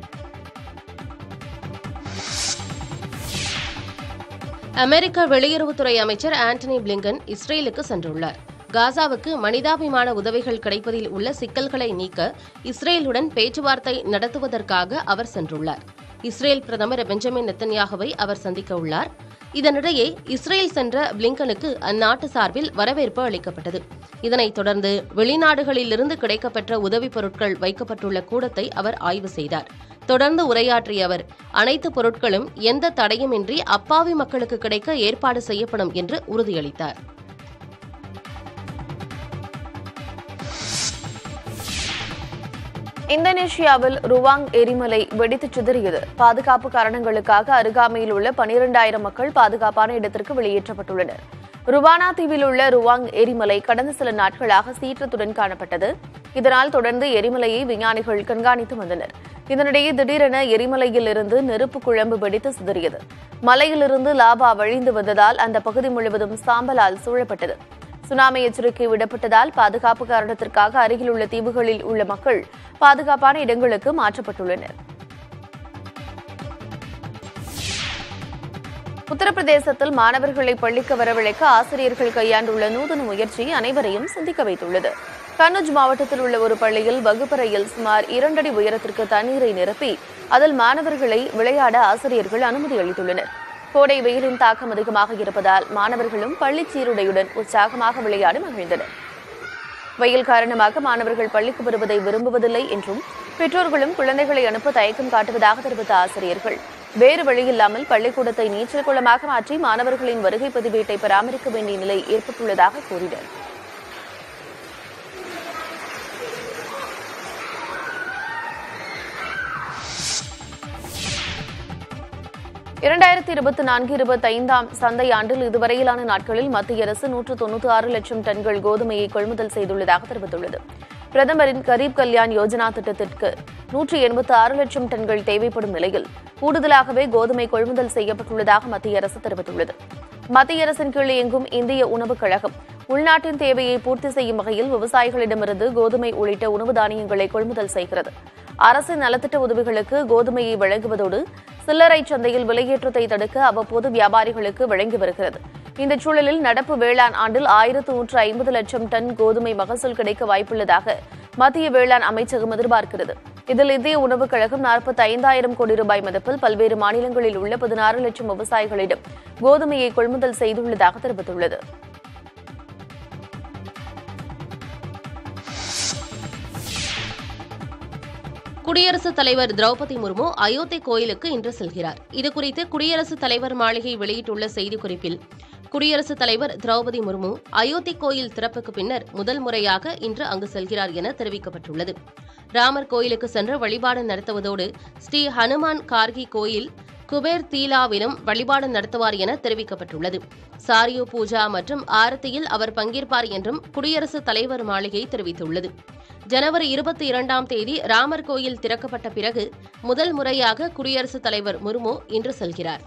அமெரிக்க வெளியுறவுத்துறை அமைச்சர் ஆண்டனி பிளிங்கன் இஸ்ரேலுக்கு சென்றுள்ளார் காசாவுக்கு மனிதாபிமான உதவிகள் கிடைப்பதில் உள்ள சிக்கல்களை நீக்க இஸ்ரேலுடன் பேச்சுவார்த்தை நடத்துவதற்காக அவர் சென்றுள்ளார் இஸ்ரேல் பிரதமர் பெஞ்சமின் நெத்தன்யாகுவை அவர் சந்திக்க உள்ளார் இதனிடையே இஸ்ரேல் சென்ற பிளிங்கனுக்கு அந்நாட்டு சார்பில் வரவேற்பு அளிக்கப்பட்டது இதனைத் தொடர்ந்து வெளிநாடுகளிலிருந்து கிடைக்கப்பெற்ற உதவிப் பொருட்கள் வைக்கப்பட்டுள்ள கூடத்தை அவர் ஆய்வு செய்தார் தொடர்ந்து உரையாற்றிய அவர் அனைத்து பொருட்களும் எந்த தடையுமின்றி அப்பாவி மக்களுக்கு கிடைக்க ஏற்பாடு செய்யப்படும் என்று உறுதியளித்தார் இந்தோனேஷியாவில் ருவாங் எரிமலை வெடித்து சிதறியது பாதுகாப்பு காரணங்களுக்காக அருகாமையில் உள்ள பனிரெண்டாயிரம் மக்கள் பாதுகாப்பான இடத்திற்கு வெளியேற்றப்பட்டுள்ளனர் ருவானா தீவில் உள்ள ருவாங் எரிமலை கடந்த சில நாட்களாக சீற்றத்துடன் காணப்பட்டது இதனால் தொடர்ந்து எரிமலையை விஞ்ஞானிகள் கண்காணித்து வந்தனர் இதனிடையே திடீரென எரிமலையில் இருந்து நெருப்பு குழம்பு வெடித்து சிதறியது மலையிலிருந்து லாபா வழிந்து வந்ததால் அந்த பகுதி முழுவதும் சாம்பலால் சூழப்பட்டது சுனாமி எச்சரிக்கை விடப்பட்டதால் பாதுகாப்பு காரணத்திற்காக அருகிலுள்ள தீவுகளில் உள்ள மக்கள் பாதுகாப்பான இடங்களுக்கு மாற்றப்பட்டுள்ளனர் உத்தரப்பிரதேசத்தில் மாணவர்களை பள்ளிக்கு வரவழைக்க ஆசிரியர்கள் கையாண்டுள்ள நூதன முயற்சி அனைவரையும் சிந்திக்க வைத்துள்ளது கன்னுஜ் மாவட்டத்தில் உள்ள ஒரு பள்ளியில் வகுப்பறையில் சுமார் இரண்டடி உயரத்திற்கு தண்ணீரை நிரப்பி அதில் மாணவர்களை விளையாட ஆசிரியர்கள் அனுமதி அளித்துள்ளனர் கோடை வெயிலின் தாக்கம் அதிகமாக இருப்பதால் மாணவர்களும் பள்ளி சீருடையுடன் உற்சாகமாக விளையாடி மகிழ்ந்தனர் வெயில் காரணமாக மாணவர்கள் பள்ளிக்கு வருவதை விரும்புவதில்லை என்றும் பெற்றோர்களும் குழந்தைகளை அனுப்ப தயக்கம் காட்டுவதாக தெரிவித்த ஆசிரியர்கள் வேறு வழியில்லாமல் பள்ளிக்கூடத்தை நீச்சல் குளமாக மாற்றி மாணவர்களின் வருகை பதிவேட்டை பராமரிக்க வேண்டிய நிலை ஏற்பட்டுள்ளதாக கூறினர் இரண்டாயிரத்தி இருபத்தி நான்கு இருபத்தி ஐந்தாம் சந்தை ஆண்டில் இதுவரையிலான நாட்களில் மத்திய அரசு நூற்று தொன்னூற்றி ஆறு லட்சம் டன்கள் கோதுமையை கொள்முதல் செய்துள்ளதாக தெரிவித்துள்ளது பிரதமரின் கரீப் கல்யாண் யோஜனா திட்டத்திற்கு நூற்றி எண்பத்தி ஆறு லட்சம் டன்கள் தேவைப்படும் நிலையில் கூடுதலாகவே கோதுமை கொள்முதல் செய்யப்பட்டுள்ளதாக மத்திய அரசு தெரிவித்துள்ளது மத்திய அரசின் கீழ் இயங்கும் இந்திய உணவுக் கழகம் உள்நாட்டின் தேவையை பூர்த்தி செய்யும் வகையில் விவசாயிகளிடமிருந்து கோதுமை உள்ளிட்ட உணவு தானியங்களை கொள்முதல் செய்கிறது அரசின் நலத்திட்ட உதவிகளுக்கு கோதுமையை வழங்குவதோடு சில்லறை சந்தையில் விலையேற்றத்தை தடுக்க அவ்வப்போது வியாபாரிகளுக்கு வழங்கி வருகிறது இந்த சூழலில் நடப்பு வேளாண் ஆண்டில் ஆயிரத்து நூற்று ஐம்பது லட்சம் டன் கோதுமை மகசூல் கிடைக்க வாய்ப்புள்ளதாக மத்திய வேளாண் அமைச்சகம் எதிர்பார்க்கிறது இதில் இந்திய உணவுக் கழகம் நாற்பத்தி ஐந்தாயிரம் கோடி ரூபாய் மதிப்பில் பல்வேறு மாநிலங்களில் உள்ள பதினாறு லட்சம் விவசாயிகளிடம் கோதுமையை கொள்முதல் செய்துள்ளதாக தெரிவித்துள்ளது குடியரசுத் தலைவர் திரௌபதி முர்மு அயோத்தி கோயிலுக்கு இன்று செல்கிறார் இதுகுறித்து குடியரசுத் தலைவர் மாளிகை வெளியிட்டுள்ள செய்திக்குறிப்பில் குடியரசுத் தலைவர் திரௌபதி முர்மு அயோத்தி கோயில் திறப்புக்கு பின்னர் முதல் முறையாக இன்று அங்கு செல்கிறார் என தெரிவிக்கப்பட்டுள்ளது ராமர் கோயிலுக்கு சென்று வழிபாடு நடத்துவதோடு ஸ்ரீ ஹனுமான் கார்கி கோயில் குபேர் தீலாவிலும் வழிபாடு நடத்துவார் என தெரிவிக்கப்பட்டுள்ளது சாரியோ பூஜா மற்றும் ஆரத்தியில் அவர் பங்கேற்பார் என்றும் குடியரசுத் தலைவர் மாளிகை தெரிவித்துள்ளது ஜனவரி இருபத்தி இரண்டாம் தேதி ராமர் கோயில் திறக்கப்பட்ட பிறகு முதல் முறையாக குடியரசுத் தலைவர் முர்மு இன்று செல்கிறார்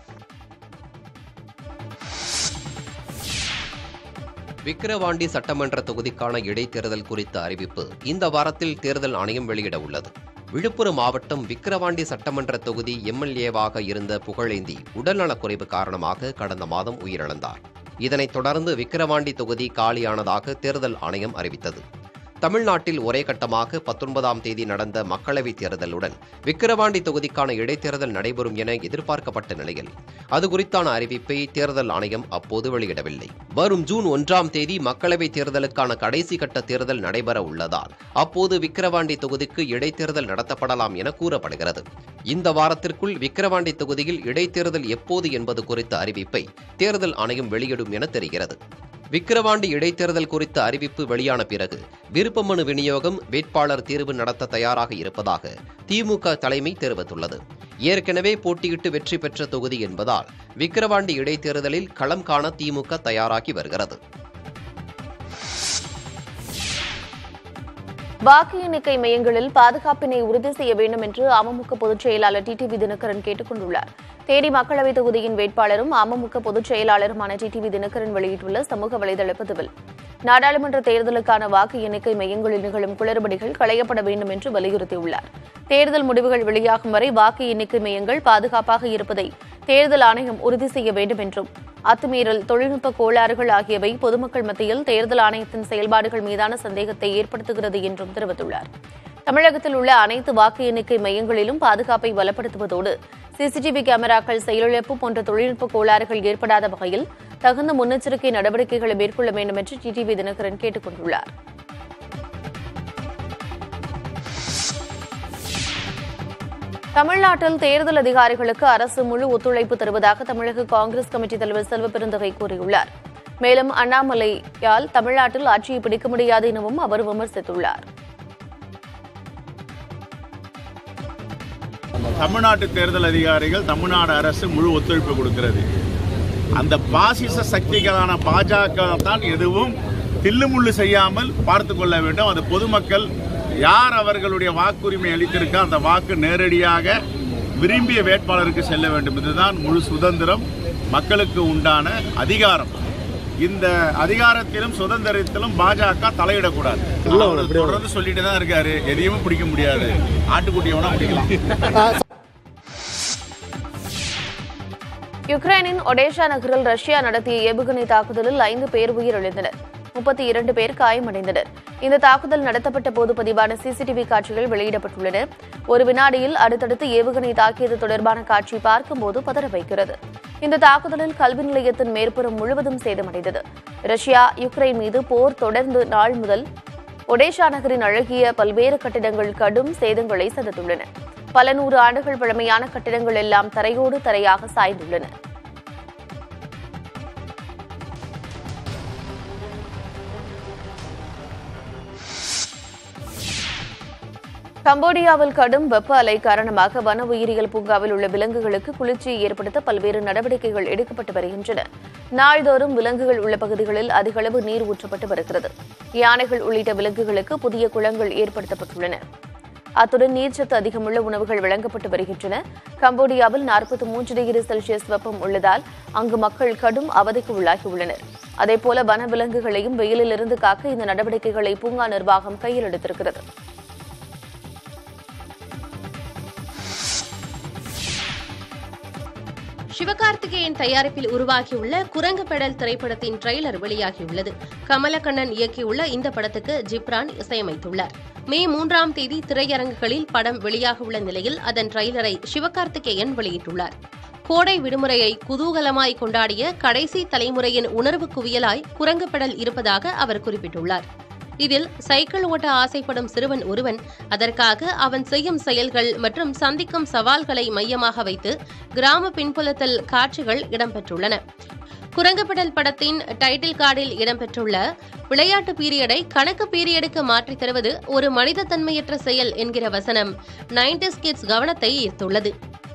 விக்கிரவாண்டி சட்டமன்ற தொகுதிக்கான இடைத்தேர்தல் குறித்த அறிவிப்பு இந்த வாரத்தில் தேர்தல் ஆணையம் வெளியிட உள்ளது விழுப்புரம் மாவட்டம் விக்கிரவாண்டி சட்டமன்ற தொகுதி எம்எல்ஏவாக இருந்த புகழேந்தி உடல்நலக்குறைவு காரணமாக கடந்த மாதம் உயிரிழந்தார் இதனைத் தொடர்ந்து விக்கிரவாண்டி தொகுதி காலியானதாக தேர்தல் ஆணையம் அறிவித்தது தமிழ்நாட்டில் ஒரே கட்டமாக பத்தொன்பதாம் தேதி நடந்த மக்களவைத் தேர்தலுடன் விக்கிரவாண்டி தொகுதிக்கான இடைத்தேர்தல் நடைபெறும் என எதிர்பார்க்கப்பட்ட நிலையில் அது குறித்தான அறிவிப்பை தேர்தல் ஆணையம் அப்போது வெளியிடவில்லை வரும் ஜூன் ஒன்றாம் தேதி மக்களவைத் தேர்தலுக்கான கடைசி கட்ட தேர்தல் நடைபெற உள்ளதால் அப்போது விக்கிரவாண்டி தொகுதிக்கு இடைத்தேர்தல் நடத்தப்படலாம் என கூறப்படுகிறது இந்த வாரத்திற்குள் விக்கிரவாண்டி தொகுதியில் இடைத்தேர்தல் எப்போது என்பது குறித்த அறிவிப்பை தேர்தல் ஆணையம் வெளியிடும் என தெரிகிறது விக்கிரவாண்டி இடைத்தேர்தல் குறித்த அறிவிப்பு வெளியான பிறகு விருப்ப மனு விநியோகம் வேட்பாளர் தேர்வு நடத்த தயாராக இருப்பதாக திமுக தலைமை தெரிவித்துள்ளது ஏற்கனவே போட்டியிட்டு வெற்றி பெற்ற தொகுதி என்பதால் விக்கிரவாண்டி இடைத்தேர்தலில் களம் காண திமுக தயாராகி வருகிறது வாக்கு எண்ணிக்கை மையங்களில் பாதுகாப்பினை உறுதி செய்ய வேண்டும் என்று அமமுக பொதுச் செயலாளர் டிடிவி தினகரன் கேட்டுக் கொண்டுள்ளார் தேனி மக்களவைத் தொகுதியின் வேட்பாளரும் அமமுக பொதுச் செயலாளருமான டிடிவி தினகரன் வெளியிட்டுள்ள சமூக வலைதள பதிவில் நாடாளுமன்ற தேர்தலுக்கான வாக்கு எண்ணிக்கை மையங்களில் நிகழும் குளறுபடிகள் களையப்பட வேண்டும் என்று வலியுறுத்தியுள்ளார் தேர்தல் முடிவுகள் வெளியாகும் வரை வாக்கு எண்ணிக்கை மையங்கள் பாதுகாப்பாக இருப்பதை தேர்தல் ஆணையம் உறுதி செய்ய வேண்டும் என்றும் அத்துமீறல் தொழில்நுட்ப கோளாறுகள் ஆகியவை பொதுமக்கள் மத்தியில் தேர்தல் ஆணையத்தின் செயல்பாடுகள் மீதான சந்தேகத்தை ஏற்படுத்துகிறது என்றும் தெரிவித்துள்ளார் தமிழகத்தில் உள்ள அனைத்து வாக்கு எண்ணிக்கை மையங்களிலும் பாதுகாப்பை பலப்படுத்துவதோடு சிசிடிவி கேமராக்கள் செயலிழப்பு போன்ற தொழில்நுட்ப கோளாறுகள் ஏற்படாத வகையில் தகுந்த முன்னெச்சரிக்கை நடவடிக்கைகளை மேற்கொள்ள வேண்டும் என்று டிடிவி தினகரன் கேட்டுக் கொண்டுள்ளார் தமிழ்நாட்டில் தேர்தல் அதிகாரிகளுக்கு அரசு முழு ஒத்துழைப்பு தருவதாக தமிழக காங்கிரஸ் கமிட்டி தலைவர் செல்வ பெருந்தகை கூறியுள்ளார் மேலும் அண்ணாமலையால் தமிழ்நாட்டில் ஆட்சியை பிடிக்க முடியாது எனவும் அவர் விமர்சித்துள்ளார் தமிழ்நாட்டு தேர்தல் அதிகாரிகள் தமிழ்நாடு அரசு முழு ஒத்துழைப்பு கொடுக்கிறது அந்த பாசிச சக்திகளான பாஜக தான் எதுவும் தில்லுமுள்ளு செய்யாமல் பார்த்து கொள்ள வேண்டும் அது பொதுமக்கள் யார் அவர்களுடைய வாக்குரிமை அளித்திருக்கோ அந்த வாக்கு நேரடியாக விரும்பிய வேட்பாளருக்கு செல்ல வேண்டும் இதுதான் முழு சுதந்திரம் மக்களுக்கு உண்டான அதிகாரம் இந்த அதிகாரத்திலும் சுதந்திரத்திலும் பாஜக தலையிடக்கூடாது அவர் தொடர்ந்து சொல்லிட்டு தான் இருக்காரு எதையும் பிடிக்க முடியாது ஆட்டுக்குட்டியை வேணா பிடிக்கலாம் யுக்ரைனின் ஒடேஷா நகரில் ரஷ்யா நடத்திய ஏவுகணை தாக்குதலில் ஐந்து பேர் உயிரிழந்தனர் முப்பத்தி இரண்டு பேர் காயமடைந்தனர் இந்த தாக்குதல் நடத்தப்பட்ட போது பதிவான சிசிடிவி காட்சிகள் வெளியிடப்பட்டுள்ளன ஒரு வினாடியில் அடுத்தடுத்து ஏவுகணை தாக்கியது தொடர்பான காட்சி பார்க்கும்போது பதற வைக்கிறது இந்த தாக்குதலில் கல்வி நிலையத்தின் மேற்புறம் முழுவதும் சேதமடைந்தது ரஷ்யா யுக்ரைன் மீது போர் தொடர்ந்து நாள் முதல் ஒடேஷா நகரின் அழகிய பல்வேறு கட்டிடங்கள் கடும் சேதங்களை சந்தித்துள்ளன பல நூறு ஆண்டுகள் பழமையான கட்டிடங்கள் எல்லாம் தரையோடு தரையாக சாய்ந்துள்ளன கம்போடியாவில் கடும் வெப்ப அலை காரணமாக வன உயிரியல் பூங்காவில் உள்ள விலங்குகளுக்கு குளிர்ச்சியை ஏற்படுத்த பல்வேறு நடவடிக்கைகள் எடுக்கப்பட்டு வருகின்றன நாள்தோறும் விலங்குகள் உள்ள பகுதிகளில் அதிகளவு நீர் ஊற்றப்பட்டு வருகிறது யானைகள் உள்ளிட்ட விலங்குகளுக்கு புதிய குளங்கள் ஏற்படுத்தப்பட்டுள்ளன அத்துடன் நீர்ச்சத்து அதிகமுள்ள உணவுகள் வழங்கப்பட்டு வருகின்றன கம்போடியாவில் நாற்பத்தி மூன்று டிகிரி செல்சியஸ் வெப்பம் உள்ளதால் அங்கு மக்கள் கடும் அவதிக்கு உள்ளாகியுள்ளனர் அதேபோல வன விலங்குகளையும் வெயிலிலிருந்து காக்க இந்த நடவடிக்கைகளை பூங்கா நிர்வாகம் கையில் எடுத்திருக்கிறது சிவகார்த்திகேயன் தயாரிப்பில் உருவாகியுள்ள குரங்கு பெடல் திரைப்படத்தின் ட்ரெய்லர் வெளியாகியுள்ளது கமலக்கண்ணன் இயக்கியுள்ள இந்த படத்துக்கு ஜிப்ரான் இசையமைத்துள்ளார் மே மூன்றாம் தேதி திரையரங்குகளில் படம் வெளியாக உள்ள நிலையில் அதன் ட்ரெய்லரை சிவகார்த்திகேயன் வெளியிட்டுள்ளார் கோடை விடுமுறையை குதூகலமாய் கொண்டாடிய கடைசி தலைமுறையின் உணர்வு குவியலாய் குரங்கு பெடல் இருப்பதாக அவர் குறிப்பிட்டுள்ளார் இதில் சைக்கிள் ஓட்ட ஆசைப்படும் சிறுவன் ஒருவன் அதற்காக அவன் செய்யும் செயல்கள் மற்றும் சந்திக்கும் சவால்களை மையமாக வைத்து கிராம பின்புலத்தில் காட்சிகள் இடம்பெற்றுள்ளன குரங்குபடல் படத்தின் டைட்டில் கார்டில் இடம்பெற்றுள்ள விளையாட்டு பீரியடை கணக்கு பீரியடுக்கு மாற்றித் தருவது ஒரு மனிதத்தன்மையற்ற செயல் என்கிற வசனம் நைன்டிஸ் கிட்ஸ் கவனத்தை ஈர்த்துள்ளது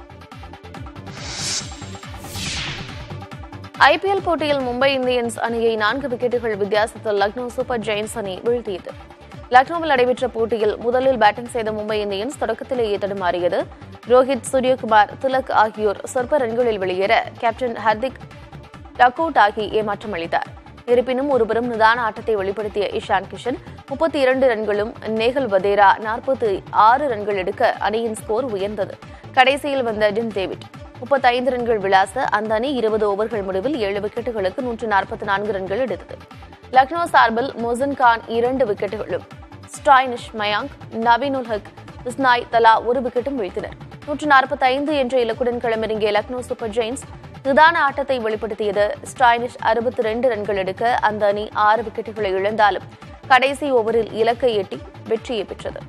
ஐபிஎல் போட்டியில் மும்பை இந்தியன்ஸ் அணியை நான்கு விக்கெட்டுகள் வித்தியாசத்தில் லக்னோ சூப்பர் ஜெயின்ஸ் அணி வீழ்த்தியது லக்னோவில் நடைபெற்ற போட்டியில் முதலில் பேட்டிங் செய்த மும்பை இந்தியன்ஸ் தொடக்கத்திலேயே தடுமாறியது ரோஹித் சூரியகுமார் திலக் ஆகியோர் சொற்ப ரன்களில் வெளியேற கேப்டன் ஹர்திக் டக்கோட் ஆகி ஏமாற்றம் அளித்தார் இருப்பினும் ஒருபுறம் நிதான ஆட்டத்தை வெளிப்படுத்திய இஷான் கிஷன் முப்பத்தி இரண்டு ரன்களும் நேகல் வதேரா நாற்பத்தி ஆறு ரன்கள் எடுக்க அணியின் ஸ்கோர் உயர்ந்தது கடைசியில் வந்த டின் டேவிட் முப்பத்தைந்து ரன்கள் விளாச அந்த அணி இருபது ஓவர்கள் முடிவில் ஏழு விக்கெட்டுகளுக்கு நூற்று நாற்பத்தி நான்கு ரன்கள் எடுத்தது லக்னோ சார்பில் மொசின் கான் இரண்டு விக்கெட்டுகளும் ஸ்டாய்னிஷ் மயாங்க் நவீன் உல் ஹக் இஸ்னாய் தலா ஒரு விக்கெட்டும் வீழ்த்தினர் நூற்று நாற்பத்தைந்து என்ற இலக்குடன் களமிறங்கிய லக்னோ சூப்பர் ஜெயின்ஸ் நிதான ஆட்டத்தை வெளிப்படுத்தியது ஸ்டாய்னிஷ் அறுபத்தி ரெண்டு ரன்கள் எடுக்க அந்த அணி ஆறு விக்கெட்டுகளை இழந்தாலும் கடைசி ஓவரில் இலக்கை எட்டி வெற்றியை பெற்றது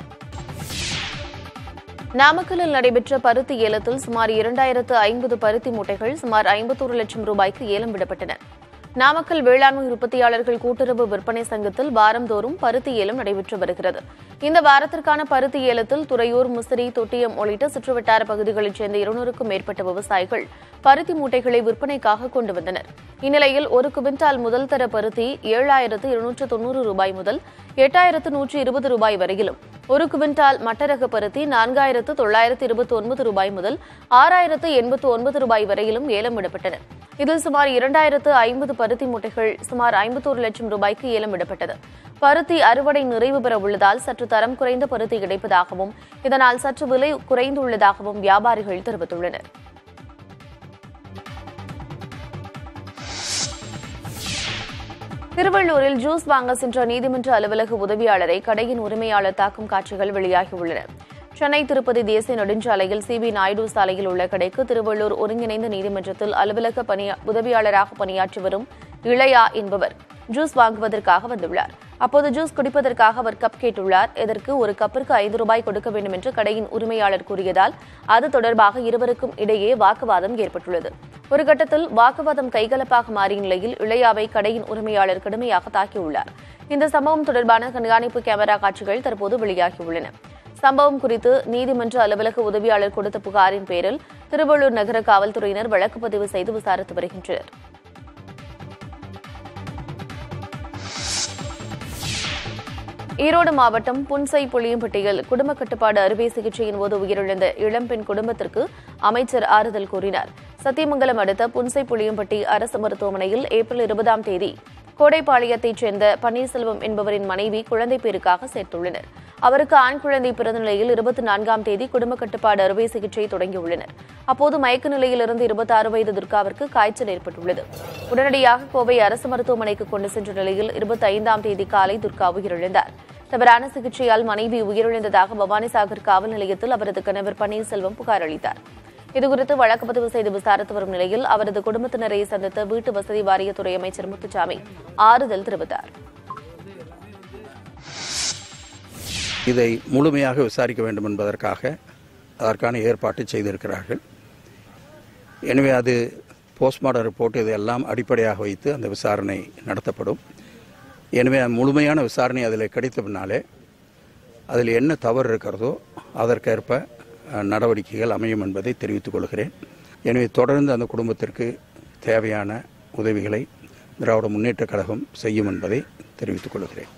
நாமக்கல்லில் நடைபெற்ற பருத்தி ஏலத்தில் சுமார் இரண்டாயிரத்து ஐம்பது பருத்தி மூட்டைகள் சுமார் ஐம்பத்தோரு லட்சம் ரூபாய்க்கு ஏலம் விடப்பட்டன நாமக்கல் வேளாண்மை உற்பத்தியாளர்கள் கூட்டுறவு விற்பனை சங்கத்தில் வாரந்தோறும் பருத்தி ஏலம் நடைபெற்று வருகிறது இந்த வாரத்திற்கான பருத்தி ஏலத்தில் துறையூர் முசிறி தொட்டியம் உள்ளிட்ட சுற்றுவட்டார பகுதிகளைச் சேர்ந்த இருநூறுக்கும் மேற்பட்ட விவசாயிகள் பருத்தி மூட்டைகளை விற்பனைக்காக கொண்டு வந்தனர் இந்நிலையில் ஒரு குவிண்டால் முதல் தர பருத்தி ஏழாயிரத்து இருநூற்று தொன்னூறு ரூபாய் முதல் எட்டாயிரத்து நூற்று இருபது ரூபாய் வரையிலும் ஒரு குவிண்டால் மட்டரக பருத்தி நான்காயிரத்து தொள்ளாயிரத்து இருபத்தி ஒன்பது ரூபாய் முதல் ஆறாயிரத்து எண்பத்து ஒன்பது ரூபாய் வரையிலும் ஏலம் விடப்பட்டன இதில் சுமார் இரண்டாயிரத்து ஐம்பது பருத்தி மூட்டைகள் சுமார் ஐம்பத்தோரு லட்சம் ரூபாய்க்கு ஏலம் விடப்பட்டது பருத்தி அறுவடை நிறைவு பெற உள்ளதால் சற்று தரம் குறைந்த பருத்தி கிடைப்பதாகவும் இதனால் சற்று விலை குறைந்துள்ளதாகவும் வியாபாரிகள் தெரிவித்துள்ளனர் திருவள்ளூரில் ஜூஸ் வாங்க சென்ற நீதிமன்ற அலுவலக உதவியாளரை கடையின் உரிமையாளர் தாக்கும் காட்சிகள் வெளியாகியுள்ளன சென்னை திருப்பதி தேசிய நெடுஞ்சாலையில் சிபி நாயுடு சாலையில் உள்ள கடைக்கு திருவள்ளூர் ஒருங்கிணைந்த நீதிமன்றத்தில் அலுவலக பணியா உதவியாளராக பணியாற்றி வரும் இளையா என்பவர் ஜூஸ் வாங்குவதற்காக வந்துள்ளார் அப்போது ஜூஸ் குடிப்பதற்காக அவர் கப் கேட்டுள்ளார் இதற்கு ஒரு கப்பிற்கு ஐந்து ரூபாய் கொடுக்க வேண்டும் என்று கடையின் உரிமையாளர் கூறியதால் அது தொடர்பாக இருவருக்கும் இடையே வாக்குவாதம் ஏற்பட்டுள்ளது ஒரு கட்டத்தில் வாக்குவாதம் கைகலப்பாக மாறிய நிலையில் இளையாவை கடையின் உரிமையாளர் கடுமையாக தாக்கியுள்ளார் இந்த சம்பவம் தொடர்பான கண்காணிப்பு கேமரா காட்சிகள் தற்போது வெளியாகியுள்ளன சம்பவம் குறித்து நீதிமன்ற அலுவலக உதவியாளர் கொடுத்த புகாரின் பேரில் திருவள்ளூர் நகர காவல்துறையினர் வழக்கு பதிவு செய்து விசாரித்து வருகின்றனர் ஈரோடு மாவட்டம் புன்சை புளியம்பட்டியில் குடும்ப கட்டுப்பாடு அறுவை சிகிச்சையின் போது உயிரிழந்த இளம்பெண் குடும்பத்திற்கு அமைச்சர் ஆறுதல் கூறினார் சத்தியமங்கலம் அடுத்த புன்சை புளியம்பட்டி அரசு மருத்துவமனையில் ஏப்ரல் இருபதாம் தேதி கோடைப்பாளையத்தைச் சேர்ந்த பன்னீர்செல்வம் என்பவரின் மனைவி குழந்தை பேருக்காக சேர்த்துள்ளனர் அவருக்கு ஆண் குழந்தை பிறந்த நிலையில் இருபத்தி நான்காம் தேதி குடும்ப கட்டுப்பாடு அறுவை சிகிச்சை தொடங்கியுள்ளனர் அப்போது மயக்க நிலையில் இருந்து இருபத்தாறு வயது துர்காவிற்கு காய்ச்சல் ஏற்பட்டுள்ளது உடனடியாக கோவை அரசு மருத்துவமனைக்கு கொண்டு சென்ற நிலையில் இருபத்தி ஐந்தாம் தேதி காலை துர்கா உயிரிழந்தார் தவறான சிகிச்சையால் மனைவி உயிரிழந்ததாக பவானிசாகர் காவல் நிலையத்தில் அவரது கணவர் பன்னீர்செல்வம் புகார் அளித்தார் இதுகுறித்து வழக்கு பதிவு செய்து விசாரித்து வரும் நிலையில் அவரது குடும்பத்தினரை சந்தித்த வீட்டு வசதி வாரியத்துறை அமைச்சர் முத்துசாமி ஆறுதல் தெரிவித்தார் இதை முழுமையாக விசாரிக்க வேண்டும் என்பதற்காக அதற்கான ஏற்பாட்டை செய்திருக்கிறார்கள் எனவே அது போஸ்ட்மார்டம் ரிப்போர்ட் இதெல்லாம் அடிப்படையாக வைத்து அந்த விசாரணை நடத்தப்படும் எனவே முழுமையான விசாரணை அதில் கிடைத்த பின்னாலே அதில் என்ன தவறு இருக்கிறதோ அதற்கேற்ப அஹ், நடவடிக்கைகள் அமையும் என்பதை தெரிவித்துக் கொள்கிறேன் எனவே தொடர்ந்து அந்த குடும்பத்திற்கு தேவையான உதவிகளை திராவிட முன்னேற்றக் கழகம் செய்யும் என்பதை தெரிவித்துக் கொள்கிறேன்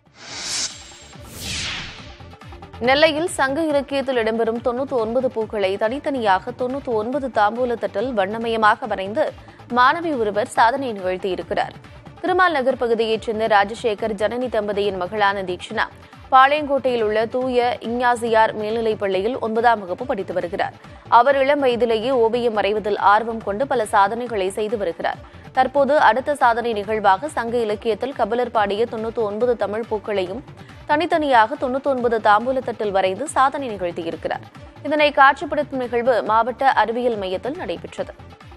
நெல்லையில் சங்க இலக்கியத்தில் இடம்பெறும் தொண்ணூத்தி ஒன்பது பூக்களை தனித்தனியாக தொண்ணூத்தி ஒன்பது தாம்பூல தட்டில் வண்ணமயமாக வரைந்து மாணவி ஒருவர் சாதனை நிகழ்த்தியிருக்கிறார் திருமால் நகர் பகுதியைச் சேர்ந்த ராஜசேகர் ஜனனி தம்பதியின் மகளான தீக்ஷனா பாளையங்கோட்டையில் உள்ள தூய இஞ்ஞாசியார் மேல்நிலைப் பள்ளியில் ஒன்பதாம் வகுப்பு படித்து வருகிறார் அவர் இளம் வயதிலேயே ஓவியம் வரைவதில் ஆர்வம் கொண்டு பல சாதனைகளை செய்து வருகிறார் தற்போது அடுத்த சாதனை நிகழ்வாக சங்க இலக்கியத்தில் கபிலர் பாடிய தொண்ணூத்தி ஒன்பது தமிழ் பூக்களையும் தனித்தனியாக தொண்ணூத்தி ஒன்பது தாம்பூலத்தட்டில் வரைந்து சாதனை நிகழ்த்தியிருக்கிறார் இதனை காட்சிப்படுத்தும் நிகழ்வு மாவட்ட அறிவியல் மையத்தில் நடைபெற்றது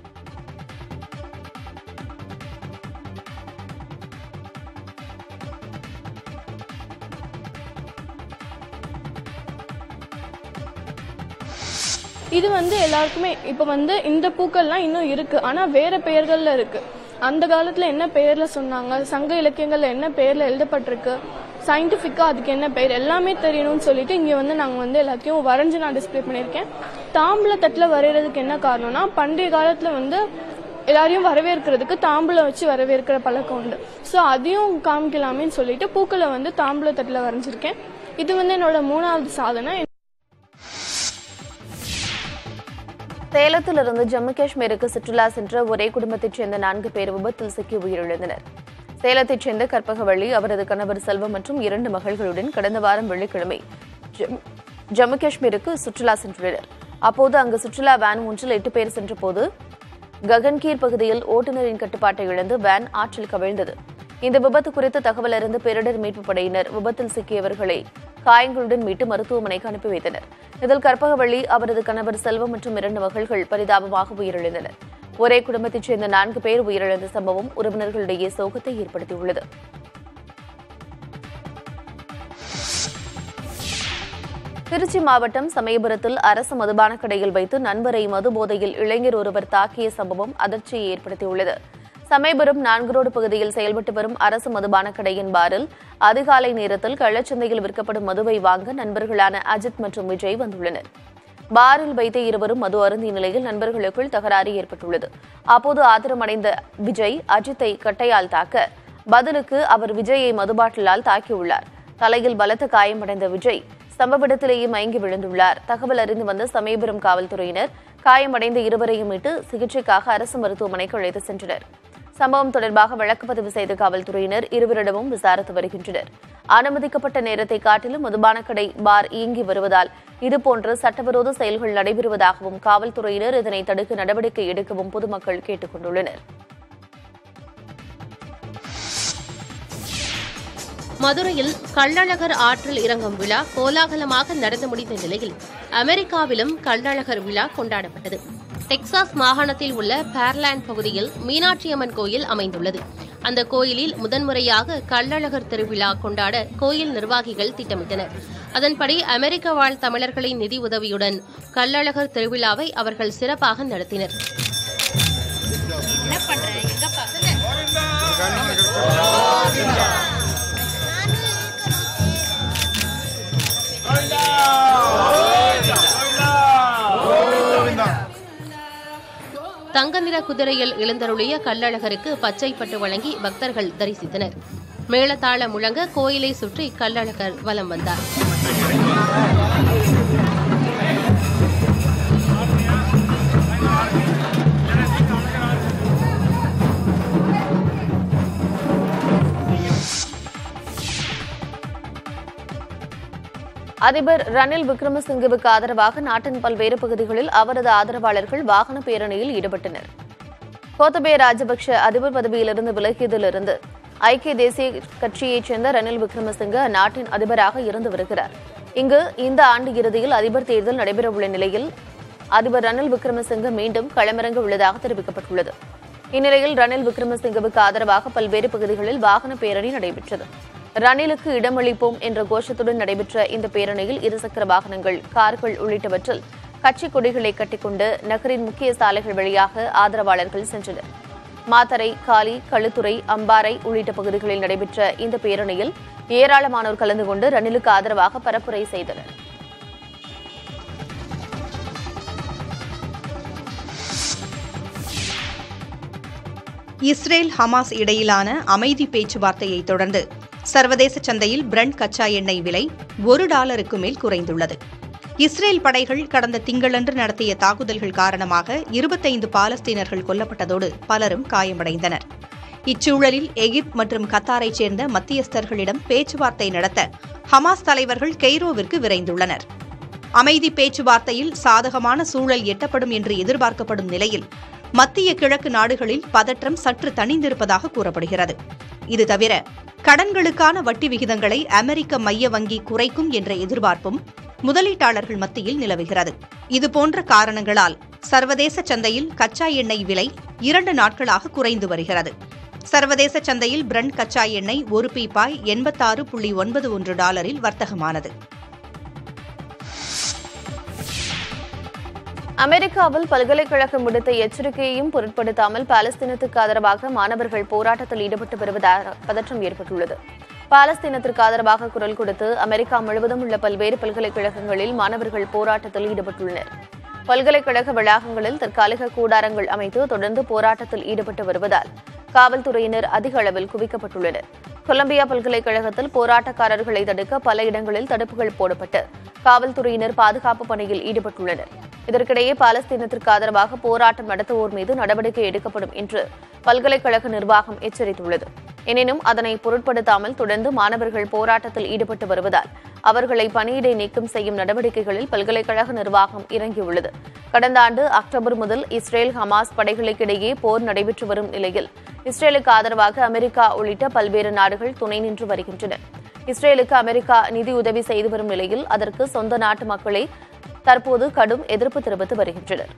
இது வந்து எல்லாருக்குமே இப்போ வந்து இந்த பூக்கள்லாம் இன்னும் இருக்கு ஆனா வேற பெயர்கள்ல இருக்கு அந்த காலத்துல என்ன பெயர்ல சொன்னாங்க சங்க இலக்கியங்கள்ல என்ன பெயர்ல எழுதப்பட்டிருக்கு சயின்டிஃபிக்கா அதுக்கு என்ன பெயர் எல்லாமே தெரியணும்னு சொல்லிட்டு இங்க வந்து நாங்க வந்து எல்லாத்தையும் வரைஞ்சு நான் டிஸ்ப்ளே பண்ணியிருக்கேன் தாம்பூல தட்டுல வரைகிறதுக்கு என்ன காரணம்னா பண்டைய காலத்துல வந்து எல்லாரையும் வரவேற்கிறதுக்கு தாம்பூலம் வச்சு வரவேற்கிற பழக்கம் உண்டு ஸோ அதையும் காமிக்கலாமேன்னு சொல்லிட்டு பூக்களை வந்து தாம்பூல தட்டுல வரைஞ்சிருக்கேன் இது வந்து என்னோட மூணாவது சாதனை சேலத்திலிருந்து ஜம்மு காஷ்மீருக்கு சுற்றுலா சென்ற ஒரே குடும்பத்தைச் சேர்ந்த நான்கு பேர் விபத்தில் சிக்கி உயிரிழந்தனர் சேலத்தைச் சேர்ந்த கற்பகவள்ளி அவரது கணவர் செல்வம் மற்றும் இரண்டு மகள்களுடன் கடந்த வாரம் வெள்ளிக்கிழமை ஜம்மு- ஜம்மு காஷ்மீருக்கு சுற்றுலா சென்றுள்ளனர் அப்போது அங்கு சுற்றுலா வேன் ஒன்றில் எட்டு பேர் சென்றபோது ககன்கீர் பகுதியில் ஓட்டுநரின் கட்டுப்பாட்டை இழந்து வேன் ஆற்றில் கவிழ்ந்தது இந்த விபத்து குறித்து தகவல் அறிந்த பேரிடர் மீட்புப் படையினர் விபத்தில் சிக்கியவர்களை காயங்களுடன் மீட்டு மருத்துவமனைக்கு அனுப்பி வைத்தனர் இதில் கற்பகவள்ளி அவரது கணவர் செல்வம் மற்றும் இரண்டு மகள்கள் பரிதாபமாக உயிரிழந்தனர் ஒரே குடும்பத்தைச் சேர்ந்த நான்கு பேர் உயிரிழந்த சம்பவம் உறவினர்களிடையே சோகத்தை ஏற்படுத்தியுள்ளது திருச்சி மாவட்டம் சமயபுரத்தில் அரசு மதுபான கடையில் வைத்து நண்பரை மது போதையில் இளைஞர் ஒருவர் தாக்கிய சம்பவம் அதிர்ச்சியை ஏற்படுத்தியுள்ளது சமயபுரம் நான்கு ரோடு பகுதியில் செயல்பட்டு வரும் அரசு மதுபான கடையின் பாரில் அதிகாலை நேரத்தில் கள்ளச்சந்தையில் விற்கப்படும் மதுவை வாங்க நண்பர்களான அஜித் மற்றும் விஜய் வந்துள்ளனர் பாரில் வைத்த இருவரும் மது அருந்திய நிலையில் நண்பர்களுக்குள் தகராறு ஏற்பட்டுள்ளது அப்போது ஆத்திரமடைந்த விஜய் அஜித்தை கட்டையால் தாக்க பதிலுக்கு அவர் விஜயை மதுபாட்டிலால் தாக்கியுள்ளார் தலையில் பலத்த காயமடைந்த விஜய் சம்பவ இடத்திலேயே மயங்கி விழுந்துள்ளார் தகவல் அறிந்து வந்த சமயபுரம் காவல்துறையினர் காயமடைந்த இருவரையும் மீட்டு சிகிச்சைக்காக அரசு மருத்துவமனைக்கு அழைத்து சென்றனர் சம்பவம் தொடர்பாக வழக்கு பதிவு செய்த காவல்துறையினர் இருவரிடமும் விசாரித்து வருகின்றனர் அனுமதிக்கப்பட்ட நேரத்தை காட்டிலும் மதுபான கடை பார் இயங்கி வருவதால் இதுபோன்ற சட்டவிரோத செயல்கள் நடைபெறுவதாகவும் காவல்துறையினர் இதனை தடுக்க நடவடிக்கை எடுக்கவும் பொதுமக்கள் கேட்டுக் கொண்டுள்ளனர் மதுரையில் கள்ளழகர் ஆற்றில் இறங்கும் விழா கோலாகலமாக நடந்து முடிந்த நிலையில் அமெரிக்காவிலும் கள்ளழகர் விழா கொண்டாடப்பட்டது டெக்சாஸ் மாகாணத்தில் உள்ள பேர்லாண்ட் பகுதியில் மீனாட்சியம்மன் கோயில் அமைந்துள்ளது அந்த கோயிலில் முதன்முறையாக கள்ளழகர் திருவிழா கொண்டாட கோயில் நிர்வாகிகள் திட்டமிட்டனர் அதன்படி அமெரிக்க வாழ் தமிழர்களின் நிதி உதவியுடன் கள்ளழகர் திருவிழாவை அவர்கள் சிறப்பாக நடத்தினர் தங்க நிற குதிரையில் எழுந்தருளிய கள்ளழகருக்கு பச்சை பட்டு வழங்கி பக்தர்கள் தரிசித்தனர் மேளதாள முழங்க கோயிலை சுற்றி கள்ளழகர் வலம் வந்தார் அதிபர் ரணில் விக்ரமசிங்கவுக்கு ஆதரவாக நாட்டின் பல்வேறு பகுதிகளில் அவரது ஆதரவாளர்கள் வாகன பேரணியில் ஈடுபட்டனர் கோத்தபய ராஜபக்ஷ அதிபர் பதவியிலிருந்து விலகியதிலிருந்து ஐக்கிய தேசிய கட்சியைச் சேர்ந்த ரணில் விக்ரமசிங்க அந்நாட்டின் அதிபராக இருந்து வருகிறார் இங்கு இந்த ஆண்டு இறுதியில் அதிபர் தேர்தல் நடைபெறவுள்ள நிலையில் அதிபர் ரணில் விக்ரமசிங்க மீண்டும் களமிறங்க உள்ளதாக தெரிவிக்கப்பட்டுள்ளது இந்நிலையில் ரணில் விக்ரமசிங்கவுக்கு ஆதரவாக பல்வேறு பகுதிகளில் வாகன பேரணி நடைபெற்றது ரணிலுக்கு இடமளிப்போம் என்ற கோஷத்துடன் நடைபெற்ற இந்த பேரணியில் இருசக்கர வாகனங்கள் கார்கள் உள்ளிட்டவற்றில் கட்சி கொடிகளை கட்டிக்கொண்டு நகரின் முக்கிய சாலைகள் வழியாக ஆதரவாளர்கள் சென்றனர் மாத்தரை காலி களுத்துறை அம்பாறை உள்ளிட்ட பகுதிகளில் நடைபெற்ற இந்த பேரணியில் ஏராளமானோர் கலந்து கொண்டு ரணிலுக்கு ஆதரவாக பரப்புரை செய்தனர் இஸ்ரேல் ஹமாஸ் இடையிலான அமைதி பேச்சுவார்த்தையை தொடர்ந்து சர்வதேச சந்தையில் பிரண்ட் கச்சா எண்ணெய் விலை ஒரு டாலருக்கு மேல் குறைந்துள்ளது இஸ்ரேல் படைகள் கடந்த திங்களன்று நடத்திய தாக்குதல்கள் காரணமாக இருபத்தைந்து பாலஸ்தீனர்கள் கொல்லப்பட்டதோடு பலரும் காயமடைந்தனர் இச்சூழலில் எகிப்து மற்றும் கத்தாரைச் சேர்ந்த மத்தியஸ்தர்களிடம் பேச்சுவார்த்தை நடத்த ஹமாஸ் தலைவர்கள் கெய்ரோவிற்கு விரைந்துள்ளனர் அமைதி பேச்சுவார்த்தையில் சாதகமான சூழல் எட்டப்படும் என்று எதிர்பார்க்கப்படும் நிலையில் மத்திய கிழக்கு நாடுகளில் பதற்றம் சற்று தணிந்திருப்பதாக கூறப்படுகிறது இது தவிர கடன்களுக்கான வட்டி விகிதங்களை அமெரிக்க மைய வங்கி குறைக்கும் என்ற எதிர்பார்ப்பும் முதலீட்டாளர்கள் மத்தியில் நிலவுகிறது இதுபோன்ற காரணங்களால் சர்வதேச சந்தையில் கச்சா எண்ணெய் விலை இரண்டு நாட்களாக குறைந்து வருகிறது சர்வதேச சந்தையில் பிரண்ட் கச்சா எண்ணெய் ஒரு பீப்பாய் எண்பத்தாறு புள்ளி ஒன்பது ஒன்று டாலரில் வர்த்தகமானது அமெரிக்காவில் பல்கலைக்கழகம் விடுத்த எச்சரிக்கையையும் பொருட்படுத்தாமல் பாலஸ்தீனத்துக்கு ஆதரவாக மாணவர்கள் போராட்டத்தில் ஈடுபட்டு வருவதாக பதற்றம் ஏற்பட்டுள்ளது பாலஸ்தீனத்திற்கு ஆதரவாக குரல் கொடுத்து அமெரிக்கா முழுவதும் உள்ள பல்வேறு பல்கலைக்கழகங்களில் மாணவர்கள் போராட்டத்தில் ஈடுபட்டுள்ளனர் பல்கலைக்கழக வளாகங்களில் தற்காலிக கூடாரங்கள் அமைத்து தொடர்ந்து போராட்டத்தில் ஈடுபட்டு வருவதால் காவல்துறையினர் அதிக அளவில் குவிக்கப்பட்டுள்ளனர் கொலம்பியா பல்கலைக்கழகத்தில் போராட்டக்காரர்களை தடுக்க பல இடங்களில் தடுப்புகள் போடப்பட்டு காவல்துறையினர் பாதுகாப்பு பணியில் ஈடுபட்டுள்ளனர் இதற்கிடையே பாலஸ்தீனத்திற்கு ஆதரவாக போராட்டம் நடத்துவோர் மீது நடவடிக்கை எடுக்கப்படும் என்று பல்கலைக்கழக நிர்வாகம் எச்சரித்துள்ளது எனினும் அதனை பொருட்படுத்தாமல் தொடர்ந்து மாணவர்கள் போராட்டத்தில் ஈடுபட்டு வருவதால் அவர்களை பணியிடை நீக்கம் செய்யும் நடவடிக்கைகளில் பல்கலைக்கழக நிர்வாகம் இறங்கியுள்ளது கடந்த ஆண்டு அக்டோபர் முதல் இஸ்ரேல் ஹமாஸ் படைகளுக்கிடையே போர் நடைபெற்று வரும் நிலையில் இஸ்ரேலுக்கு ஆதரவாக அமெரிக்கா உள்ளிட்ட பல்வேறு நாடுகள் துணை நின்று வருகின்றன இஸ்ரேலுக்கு அமெரிக்கா நிதியுதவி செய்து வரும் நிலையில் அதற்கு சொந்த நாட்டு மக்களே தற்போது கடும் எதிர்ப்பு தெரிவித்து வருகின்றனர்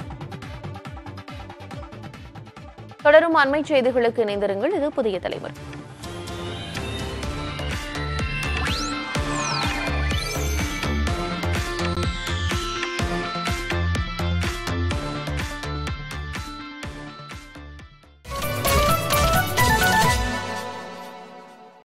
தொடரும் அண்மை செய்திகளுக்கு இணைந்திருங்கள் இது புதிய தலைமுறை